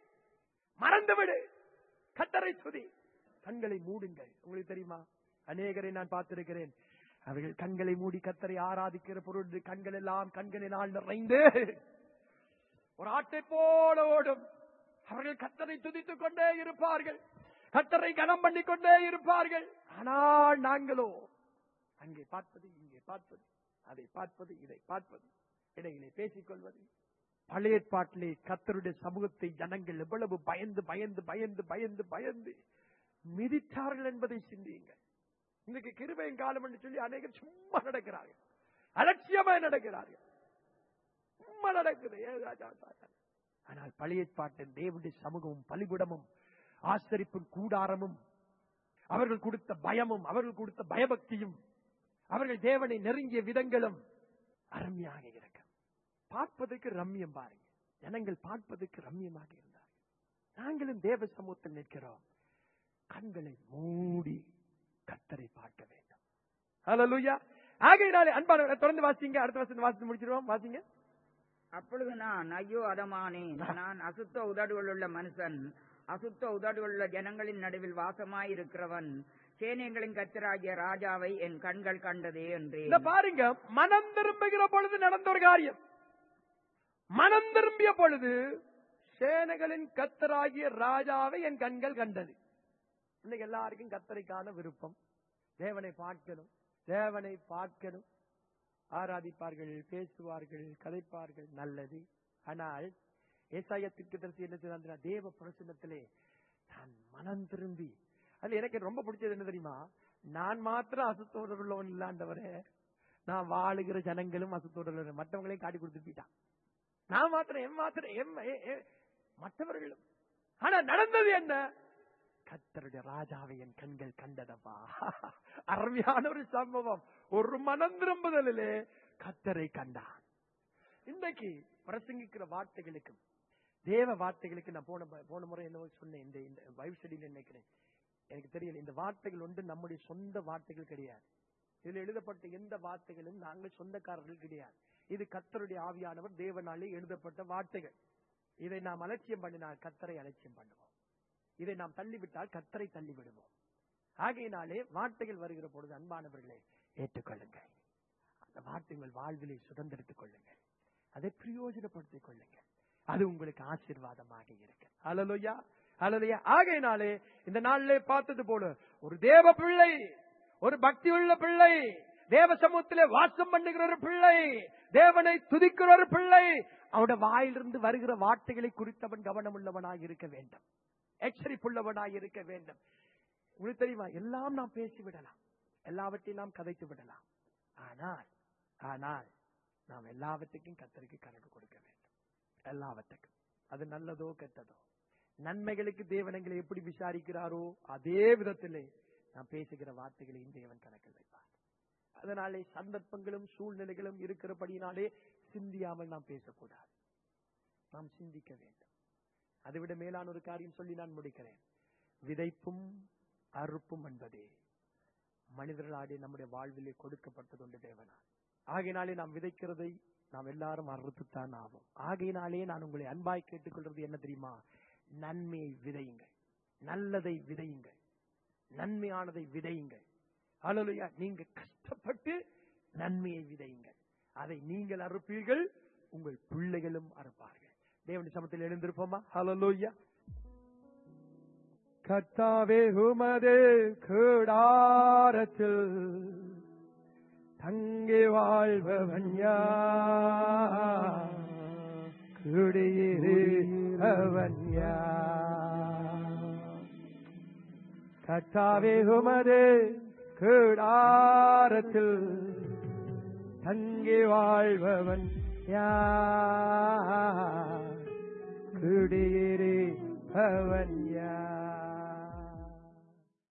S1: மறந்துவிடு கத்தரை துதி கண்களை மூடுங்கள் உங்களுக்கு தெரியுமா அநேகரை நான் பார்த்திருக்கிறேன் அவர்கள் கண்களை மூடி கத்தரை ஆராதிக்கிற பொருள் கண்கள் எல்லாம் கண்களினால் நிறைந்து ஒரு ஆட்டை போல ஓடும் அவர்கள் கத்தரை துதித்துக் கொண்டே இருப்பார்கள் கத்தரை கனம் பண்ணிக் கொண்டே இருப்பார்கள் ஆனால் நாங்களோ அங்கே பார்ப்பது இங்கே பார்ப்பது அதை பார்ப்பது இதை பார்ப்பது இடையிலே பேசிக் கொள்வது பழைய ஏற்பாட்டிலே கத்தருடைய சமூகத்தை ஜனங்கள் எவ்வளவு பயந்து பயந்து பயந்து பயந்து பயந்து மிதித்தார்கள் என்பதை சிந்தியுங்கள் இன்னைக்கு கிருபையின் காலம் என்று சொல்லி அநேகர் சும்மா நடக்கிறார்கள் அலட்சியமாய் நடக்கிறார்கள் சும்மா நடக்குது ஏ ராஜா, ராஜா. ஆனால் பழைய ஏற்பாட்டின் தேவனுடைய சமூகமும் பலிபுடமும் ஆசரிப்பும் கூடாரமும் அவர்கள் கொடுத்த பயமும் அவர்கள் கொடுத்த பயபக்தியும் அவர்கள் தேவனை நெருங்கிய விதங்களும் அருமையாக இருக்கும் பார்ப்பதற்கு ரம்மியம் பாருங்க ஜனங்கள் பார்ப்பதற்கு ரம்மியமாக இருந்தார்கள் நாங்களும் தேவ சமூகத்தில் நிற்கிறோம் கண்களை மூடி கத்தரை பார்க்க வேண்டும் ஹalleluya ஆகையினாலே அன்பான தொடர்ந்து வாசிங்க அடுத்த வருஷம் வாசித்து முடிச்சிருவோம் வாசிங்க
S2: அப்பொழுது நான் ஐயோ அதமானேன் நான் அசுத்த உதடுகளுள்ள மனுஷன் அசுத்த உதடுகளுள்ள ஜனங்களின் நடுவில் வாசமாயிருக்கிறவன் சேனைகளின் கத்தராகிய ராஜாவை என் கண்கள் கண்டதே என்றேன்
S1: இந்த பாருங்க மனம் திரும்புகிற பொழுது நடந்த ஒரு காரியம் மனம் திரும்பிய பொழுது சேனைகளின் கத்தராகிய ராஜாவை என் கண்கள் கண்டது இன்னைக்கு எல்லாருக்கும் கத்தரைக்கான விருப்பம் தேவனை பார்க்கணும் தேவனை பார்க்கணும் ஆராதிப்பார்கள் பேசுவார்கள் கதைப்பார்கள் நல்லது ஆனால் ஏசாயத்திற்கு தரிசி என்ன செய்தார் தேவ பிரசன்னத்திலே நான் மனம் திரும்பி அது எனக்கு ரொம்ப பிடிச்சது என்ன தெரியுமா நான் மாத்திரம் அசுத்தோடு உள்ளவன் இல்லாண்டவரே நான் வாழுகிற ஜனங்களும் அசுத்தோடு உள்ளவர் மற்றவங்களையும் காட்டி கொடுத்து போயிட்டான் நான் மாத்திரம் என் மாத்திரம் எம் எ- எ- மற்றவர்களும் ஆனா நடந்தது என்ன கத்தருடைய ராஜாவை என் கண்கள் கண்டதப்பா அருமையான ஒரு சம்பவம் ஒரு மனம் திரும்புதலிலே கத்தரை கண்டான் இன்றைக்கு பிரசங்கிக்கிற வார்த்தைகளுக்கும் தேவ வார்த்தைகளுக்கு நான் போன போன முறை என்ன சொன்னேன் இந்த இந்த வைவ் ஸ்டடியில் நினைக்கிறேன் எனக்கு தெரியல இந்த வார்த்தைகள் ஒன்று நம்முடைய சொந்த வார்த்தைகள் கிடையாது இதில் எழுதப்பட்ட எந்த வார்த்தைகளும் நாங்கள் சொந்தக்காரர்கள் கிடையாது இது கத்தருடைய ஆவியானவர் தேவனாலே எழுதப்பட்ட வார்த்தைகள் இதை நாம் அலட்சியம் பண்ணினால் கத்தரை அலட்சியம் பண்ணுவோம் இதை நாம் தள்ளிவிட்டால் கத்தரை தள்ளி விடுவோம் ஆகையினாலே வார்த்தைகள் வருகிற பொழுது அன்பானவர்களே ஏற்றுக்கொள்ளுங்கள் அந்த வார்த்தைகள் வாழ்விலை சுதந்திரத்துக் கொள்ளுங்கள் அதை பிரயோஜனப்படுத்திக் கொள்ளுங்கள் அது உங்களுக்கு ஆசீர்வாதமாக இருக்கு அலலுயா அலலுயா ஆகையினாலே இந்த நாளிலே பார்த்தது போல ஒரு தேவ பிள்ளை ஒரு பக்தி உள்ள பிள்ளை தேவ சமூகத்திலே வாசம் பண்ணுகிற ஒரு பிள்ளை தேவனை துதிக்கிற ஒரு பிள்ளை அவனுடைய வாயிலிருந்து வருகிற வார்த்தைகளை குறித்தவன் கவனம் உள்ளவனாய் இருக்க வேண்டும் எச்சரிப்புள்ளவனாய் இருக்க வேண்டும் உங்களுக்கு தெரியுமா எல்லாம் நாம் பேசி விடலாம் எல்லாவற்றையும் நாம் கதைத்து விடலாம் ஆனால் ஆனால் நாம் எல்லாவற்றுக்கும் கத்தருக்கு கணக்கு கொடுக்க வேண்டும் எல்லாவற்றுக்கும் அது நல்லதோ கெட்டதோ நன்மைகளுக்கு தேவன் எங்களை எப்படி விசாரிக்கிறாரோ அதே விதத்திலே நாம் பேசுகிற வார்த்தைகளையும் தேவன் கணக்கில் வைப்பார் அதனாலே சந்தர்ப்பங்களும் சூழ்நிலைகளும் இருக்கிறபடியினாலே சிந்தியாமல் நாம் பேசக்கூடாது நாம் சிந்திக்க வேண்டும் அதைவிட மேலான ஒரு காரியம் சொல்லி நான் முடிக்கிறேன் விதைப்பும் அறுப்பும் என்பதே மனிதர்களாடி நம்முடைய வாழ்விலே கொடுக்கப்பட்டது உண்டு தேவனால் ஆகையினாலே நாம் விதைக்கிறதை நாம் எல்லாரும் அறுத்துத்தான் ஆகும் ஆகையினாலே நான் உங்களை அன்பாய் கேட்டுக்கொள்றது என்ன தெரியுமா நன்மையை விதையுங்கள் நல்லதை விதையுங்கள் நன்மையானதை விதையுங்கள் அழலுயா நீங்க கஷ்டப்பட்டு நன்மையை விதையுங்கள் அதை நீங்கள் அறுப்பீர்கள் உங்கள் பிள்ளைகளும் அறுப்பார்கள் தேவன் சமத்தில் எழுந்திருப்போமா ஹலலோய்யா கத்தாவே உமது கூடாரத்தில் தங்கி வாழ்பவன் யார் குடியிருவன் யார் கத்தாவே உமது கூடாரத்தில் தங்கி வாழ்பவன் யார் குடியிருப்பவன்